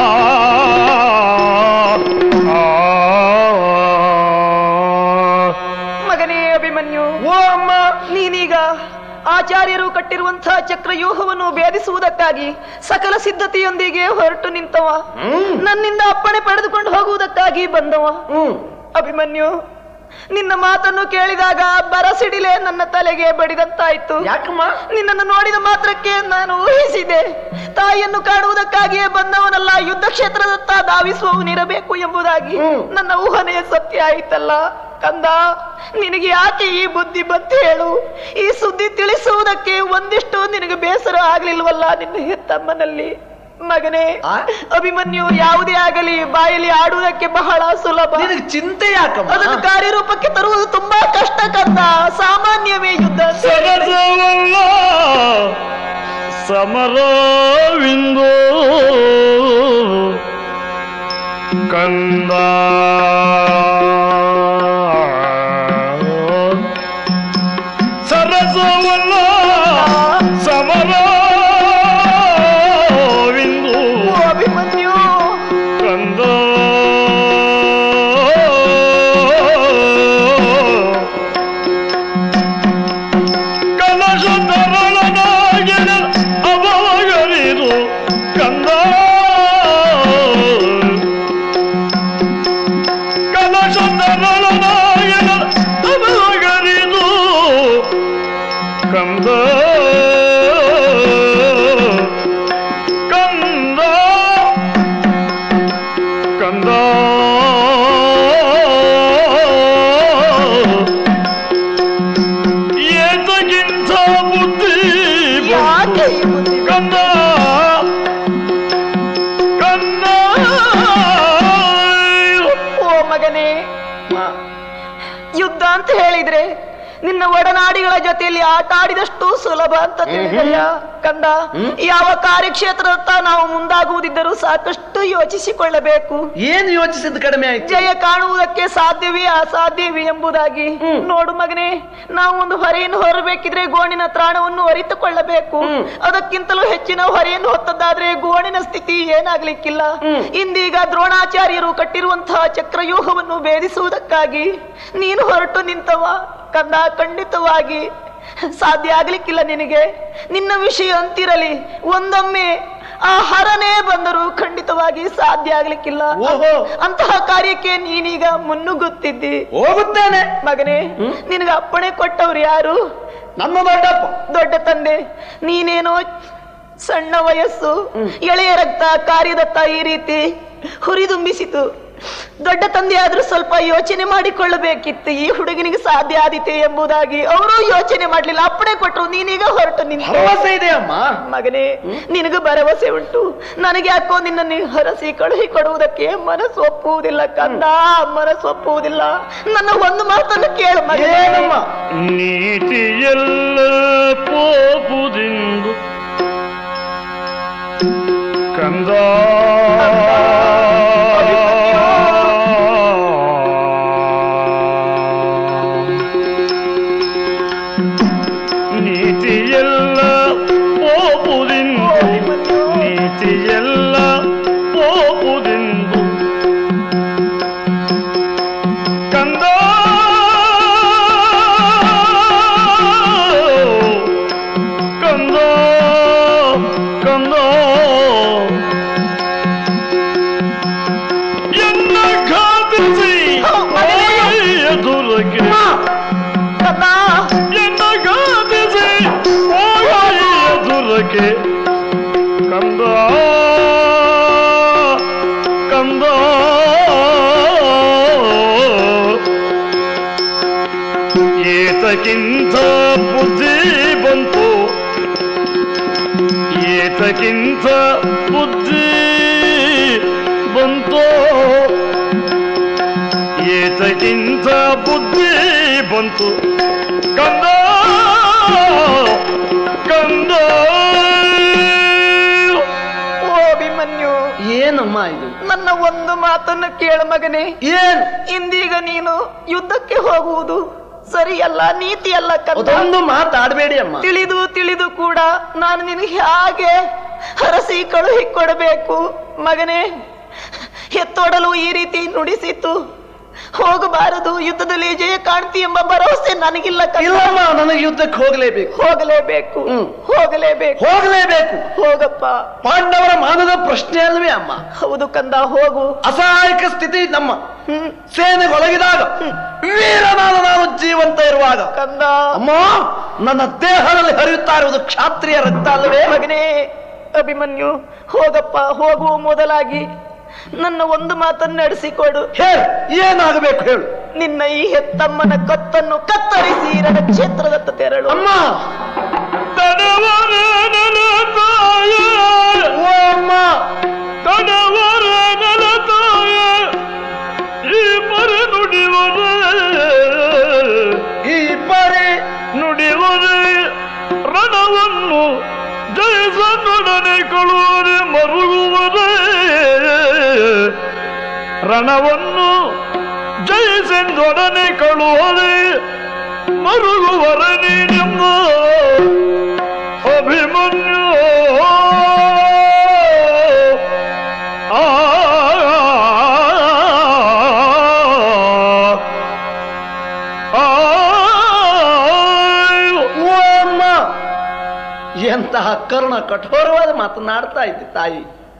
ಆ ಮಗನೇ ಅಭಿಮನ್ಯು ಓ ಅಮ್ಮ ನೀನೀಗ ಆಚಾರ್ಯರು ಕಟ್ಟಿರುವಂತಹ ಚಕ್ರವ್ಯೂಹವನ್ನು ಭೇದಿಸುವುದಕ್ಕಾಗಿ ಸಕಲ ಸಿದ್ಧತೆಯೊಂದಿಗೆ ಹೊರಟು ನಿಂತವ ಹ್ಮ್. ನನ್ನಿಂದ ಅಪ್ಪಣೆ ಪಡೆದುಕೊಂಡು ಹೋಗುವುದಕ್ಕಾಗಿ ಬಂದವ ಹ್ಮ್ ಅಭಿಮನ್ಯು ನಿನ್ನ ಮಾತನ್ನು ಕೇಳಿದಾಗ ಬರಸಿಡಿಲೆ ನನ್ನ ತಲೆಗೆ ಬಡಿದಂತಾಯ್ತು ಯಾಕಮ್ಮ ನಿನ್ನನ್ನು ನೋಡಿದ ಮಾತ್ರಕ್ಕೆ ನಾನು ಊಹಿಸಿದೆ ತಾಯಿಯನ್ನು ಕಾಣುವುದಕ್ಕಾಗಿಯೇ ಬಂದವನಲ್ಲ ಯುದ್ಧ ಕ್ಷೇತ್ರದತ್ತ ಧಾವಿಸುವವನಿರಬೇಕು ಎಂಬುದಾಗಿ ಹ್ಮ್. ನನ್ನ ಊಹನೆ ಸತ್ಯ ಆಯ್ತಲ್ಲ ಕಂದ ನಿನಗೆ ಯಾಕೆ ಈ ಬುದ್ಧಿ ಬಂತು ಹೇಳು ಈ ಸುದ್ದಿ ತಿಳಿಸುವುದಕ್ಕೆ ಒಂದಿಷ್ಟು ನಿನಗೆ ಬೇಸರ ಆಗ್ಲಿಲ್ವಲ್ಲ ನಿನ್ನ ಹೆತ್ತಮ್ಮನಲ್ಲಿ ಮಗನೇ ಆ? ಅಭಿಮನ್ಯು ಯಾವುದೇ ಆಗಲಿ ಬಾಯಲ್ಲಿ ಆಡುವುದಕ್ಕೆ ಬಹಳ ಸುಲಭ ನಿನಗೆ ಚಿಂತೆ ಯಾಕಮ್ಮ ಅದನ್ನು ಕಾರ್ಯರೂಪಕ್ಕೆ ತರುವುದು ತುಂಬಾ ಕಷ್ಟ ಕಂದ ಸಾಮಾನ್ಯವೇ ಯುದ್ಧ ಸರಸವಲ್ಲ ಸಮರವಿಂದು ಕಂದ ಸರಸವಲ್ಲ ಸಮರವಿಂದು ಓ ಅಭಿಮನ್ಯು ಕಂದ ಕಲಶ ತರಳನಾಗಿನ ಅವಗರಿದು ಕಂದ ಕಲಶ ತರಳನಾಗಿನ ಅವಗರಿದು ಕಂದ ಕಂದ ಕಂದ ಏತಗಿಂತ ಬುದ್ಧಿ ಯಾಕೆ ಈ ಬುದ್ಧಿ? ಕಂದ ಕಂದ ಓ ಮಗನೇ ಯುದ್ಧ ಅಂತ ಹೇಳಿದ್ರೆ ನಿನ್ನ ಒಡನಾಡಿಗಳ ಜೊತೆಯಲ್ಲಿ ಆಟ ಆಡಿದಷ್ಟು ಸುಲಭ ಅಂತ ತಿಳಿದಯ್ಯ ಕಂದ ಯಾವ ಕಾರ್ಯಕ್ಷೇತ್ರದತ್ತ ನಾವು ಮುಂದಾಗುವುದಿದ್ದರೂ ಸಾಕಷ್ಟು ಯೋಚಿಸಿಕೊಳ್ಳಬೇಕು ಏನು ಯೋಚಿಸಿದ್ದು ಕಡಿಮೆ ಆಯ್ತು ಜಯ ಕಾಣುವುದಕ್ಕೆ ಸಾಧ್ಯವೇ ಅಸಾಧ್ಯವೇ ಎಂಬುದಾಗಿ ನೋಡು ಮಗನೇ ನಾವು ಒಂದು ಹೊರೆಯನ್ನು ಹೊರಬೇಕಿದ್ರೆ ಗೋಣಿನ ತ್ರಾಣವನ್ನು ಅರಿತುಕೊಳ್ಳಬೇಕು ಅದಕ್ಕಿಂತಲೂ ಹೆಚ್ಚಿನ ಹೊರೆಯನ್ನು ಹೊತ್ತದ್ದಾದ್ರೆ ಗೋಣಿನ ಸ್ಥಿತಿ ಏನಾಗ್ಲಿಕ್ಕಿಲ್ಲ ಇಂದೀಗ ದ್ರೋಣಾಚಾರ್ಯರು ಕಟ್ಟಿರುವಂತಹ ಚಕ್ರವ್ಯೂಹವನ್ನು ಭೇದಿಸುವುದಕ್ಕಾಗಿ ನೀನು ಹೊರಟು ನಿಂತವ ಕಂದ ಖಂಡಿತವಾಗಿ ಸಾಧ್ಯ ಆಗ್ಲಿಕ್ಕಿಲ್ಲ ನಿನಗೆ ನಿನ್ನ ವಿಷಯ ಅಂತಿರಲಿ ಒಂದೊಮ್ಮೆ ಆ ಹರನೇ ಬಂದರೂ ಖಂಡಿತವಾಗಿ ಸಾಧ್ಯ ಆಗ್ಲಿಕ್ಕಿಲ್ಲ ಓಹೋ. ಅಂತಹ ಕಾರ್ಯಕ್ಕೆ ನೀನೀಗ ಮುನ್ನುಗ್ಗುತ್ತಿದ್ದಿ ಹೋಗುತ್ತೇನೆ ಮಗನೇ ನಿನಗೆ ಅಪ್ಪಣೆ ಕೊಟ್ಟವ್ರು ಯಾರು ನಮ್ಮ ದೊಡ್ಡಪ್ಪ ದೊಡ್ಡ ತಂದೆ ನೀನೇನೋ ಸಣ್ಣ ವಯಸ್ಸು ಎಳೆಯ ರಕ್ತ ಕಾರ್ಯದತ್ತ ಈ ರೀತಿ ಹುರಿದುಂಬಿಸಿತು ದೊಡ್ಡ ತಂದೆ ಆದ್ರೂ ಸ್ವಲ್ಪ ಯೋಚನೆ ಮಾಡಿಕೊಳ್ಳಬೇಕಿತ್ತು ಈ ಹುಡುಗನಿಗೆ ಸಾಧ್ಯ ಆದೀತೆ ಎಂಬುದಾಗಿ ಅವರು ಯೋಚನೆ ಮಾಡ್ಲಿಲ್ಲ ಅಪ್ಪಣೆ ಕೊಟ್ಟರು ನೀನೀಗ ಹೊರಟು ನಿಂತ ಭರವಸೆ ಇದೆ ಅಮ್ಮ ಮಗನೇ ನಿನಗೂ ಭರವಸೆ ಉಂಟು ನನಗೆ ಯಾಕೋ ನಿನ್ನನ್ನು ಹರಸಿ ಕಳುಹಿ ಕೊಡುವುದಕ್ಕೆ ಮನಸ್ಸು ಒಪ್ಪುವುದಿಲ್ಲ ಕಂದ ಮನಸ್ಸು ಒಪ್ಪುವುದಿಲ್ಲ ನನ್ನ ಒಂದು ಮಾತನ್ನು ಕೇಳು ಮಗನೇ ಏನಮ್ಮ ನೀತಿಯೆಲ್ಲ ಪೋಪುದಿಂದು ಕಂದ ನೀತಿಯೆಲ್ಲ ಪೋಪುದಿಂದು ನೀತಿಯೆಲ್ಲ ಪೋಪುದಿಂದು ಕಂದ ಕಂದ ಕಂದ ಎನ್ನ ಘಾತಿಸಿ ಎದುರಗೆ ಕಂದ ಎನ್ನ ಘಾತಿಸಿ ಎದುರಗೆ ಕಂದ ಕಂದ ಏತಕ್ಕಿಂತ ಬುದ್ಧಿ ಬಂತು ಏತಕ್ಕಿಂತ ಬುದ್ಧಿ ಬಂತು ಏತಕ್ಕಿಂತ ಬುದ್ಧಿ ಬಂತು ಕಂದ ಕಂದ ಓ ಅಭಿಮನ್ಯು ಏನಮ್ಮ ಇದು ನನ್ನ ಒಂದು ಮಾತನ್ನು ಕೇಳು ಮಗನೇ ಏನ್ ಇಂದೀಗ ನೀನು ಯುದ್ಧಕ್ಕೆ ಹೋಗುವುದು ಸರಿಯಲ್ಲ ನೀತಿಯಲ್ಲ ಕಂದ ಅದೊಂದು ಮಾತಾಡಬೇಡಿ ಅಮ್ಮ ತಿಳಿದು ತಿಳಿದು ಕೂಡ ನಾನು ನಿನಗೆ ಹೇಗೆ ಹರಸಿ ಕಳುಹಿ ಕೊಡಬೇಕು ಮಗನೇ ಎತ್ತೋಡಲು ಈ ರೀತಿ ನುಡಿಸಿತು ಹೋಗಬಾರದು ಯುದ್ಧದಲ್ಲಿ ಜಯ ಕಾಣ್ತಿ ಎಂಬ ಭರವಸೆ ನನಗಿಲ್ಲ ಕಂದ. ಇಲ್ಲಮ್ಮ ನನಗೆ ಯುದ್ಧಕ್ಕೆ ಹೋಗಲೇಬೇಕು ಹೋಗಲೇಬೇಕು ಹ್ಮ್. ಹೋಗಲೇಬೇಕು ಹೋಗಲೇಬೇಕು ಹೋಗಪ್ಪ ಪಾಂಡವರ ಮಾನದ ಪ್ರಶ್ನೆ ಅಲ್ವೇ ಅಮ್ಮ ಹೌದು ಕಂದ ಹೋಗು ಅಸಹಾಯಕ ಸ್ಥಿತಿ ನಮ್ಮ ಹ್ಮ್ ಸೇನೆಗೊಳಗಿದಾಗ ವೀರನಾದ ನಾನು ಜೀವಂತ ಇರುವಾಗ ಕಂದ ಅಮ್ಮ ನನ್ನ ದೇಹದಲ್ಲಿ ಹರಿಯುತ್ತಾ ಇರುವುದು ಕ್ಷಾತ್ರಿಯ ರಕ್ತ ಅಲ್ಲವೇ ಮಗನೇ ಅಭಿಮನ್ಯು ಹೋಗಪ್ಪ ಹೋಗುವ ಮೊದಲಾಗಿ ನನ್ನ ಒಂದು ಮಾತನ್ನು ನಡೆಸಿಕೊಡು ಹೇಳು ಏನಾಗಬೇಕು ಹೇಳು ನಿನ್ನ ಈ ಹೆತ್ತಮ್ಮನ ಕತ್ತನ್ನು ಕತ್ತರಿಸಿ ನನ್ನ ಕ್ಷೇತ್ರದತ್ತ ತೆರಳು ಅಮ್ಮ ತಡವನ ತಾಯ ಓ ಅಮ್ಮ ನುಡಿಯುವರೆ ರಣವನ್ನು ಜಯಿಸನೊಡನೆ ಕೊಳುವರೆ ಮರುಗುವರೆ ರಣವನ್ನು ಜಯಿಸೆಂದೊಡನೆ ಕಳುವರೆ ಮರುಗುವರೆ ನೀನೆಂಬ ಅಭಿಮನ್ಯು ಆ ಓ ಅಮ್ಮ ಎಂತಹ ಕರುಣ ಕಠೋರವಾದ ಮಾತನಾಡ್ತಾ ಇದ್ದೆ ತಾಯಿ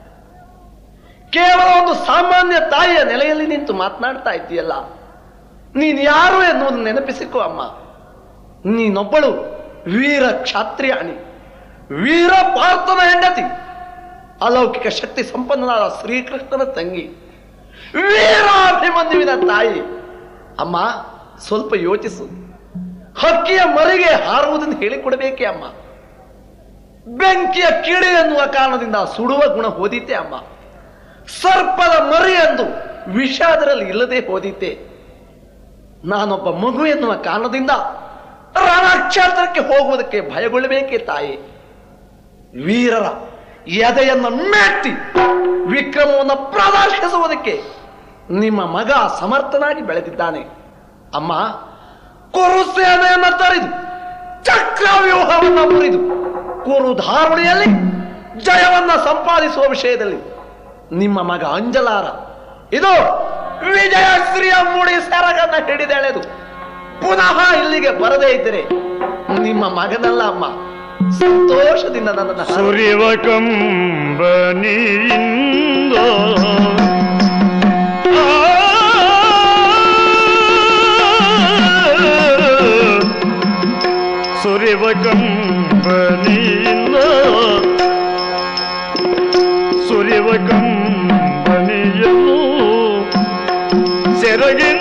ಕೇವಲ ಒಂದು ಸಾಮಾನ್ಯ ತಾಯಿಯ ನೆಲೆಯಲ್ಲಿ ನಿಂತು ಮಾತನಾಡ್ತಾ ಇದ್ದೀಯಲ್ಲ ನೀನು ಯಾರು ಎನ್ನುವುದು ನೆನಪಿಸಿಕೋ ಅಮ್ಮ ನೀನೊಬ್ಬಳು ವೀರ ಕ್ಷಾತ್ರಿಯಾಣಿ ವೀರ ಪಾರ್ಥನ ಹೆಂಡತಿ ಅಲೌಕಿಕ ಶಕ್ತಿ ಸಂಪನ್ನನಾದ ಶ್ರೀಕೃಷ್ಣನ ತಂಗಿ ವೀರಾಭಿಮನ್ಯುವಿನ ತಾಯಿ ಅಮ್ಮ ಸ್ವಲ್ಪ ಯೋಚಿಸು ಹಕ್ಕಿಯ ಮರಿಗೆ ಹಾರುವುದನ್ನು ಹೇಳಿಕೊಡಬೇಕೆ ಅಮ್ಮ ಬೆಂಕಿಯ ಕಿಡಿ ಎನ್ನುವ ಕಾರಣದಿಂದ ಸುಡುವ ಗುಣ ಹೋದಿತ್ತೆ ಅಮ್ಮ ಸರ್ಪದ ಮರಿ ಎಂದು ವಿಷ ಅದರಲ್ಲಿ ಇಲ್ಲದೆ ಹೋದಿತ್ತೆ ನಾನೊಬ್ಬ ಮಗು ಎನ್ನುವ ಕಾರಣದಿಂದ ರಣಕ್ಷೇತ್ರಕ್ಕೆ ಹೋಗುವುದಕ್ಕೆ ಭಯಗೊಳ್ಳಬೇಕೆ ತಾಯಿ ವೀರರ ಎದೆಯನ್ನು ಮೆಟ್ಟಿ ವಿಕ್ರಮವನ್ನು ಪ್ರದರ್ಶಿಸುವುದಕ್ಕೆ ನಿಮ್ಮ ಮಗ ಸಮರ್ಥನಾಗಿ ಬೆಳೆದಿದ್ದಾನೆ ಅಮ್ಮ ಕುರು ಸೇನೆಯನ್ನು ತರಿದು ಚಕ್ರವ್ಯೂಹವನ್ನು ಮುರಿದು ಕುರು ಧಾರಣೆಯಲ್ಲಿ ಜಯವನ್ನ ಸಂಪಾದಿಸುವ ವಿಷಯದಲ್ಲಿ ನಿಮ್ಮ ಮಗ ಅಂಜಲಾರ ಇದು ವಿಜಯಶ್ರೀಯ ಮುಡಿ ಸೆರಗನ್ನ ಹಿಡಿದೆಳೆದು ಪುನಃ ಇಲ್ಲಿಗೆ ಬರದೇ ಇದ್ದರೆ ನಿಮ್ಮ ಮಗನಲ್ಲ ಅಮ್ಮ ಸಂತೋಷದಿಂದ ನನ್ನನ್ನು ಹರ- ಸುರಿವ ಕಂಬನಿಯಿಂದ ಸುರಿವ ಕಂಬನಿಯಿಂದ ಸುರಿವ ಕಂಬನಿಯನ್ನು ಸೆರಗಿನ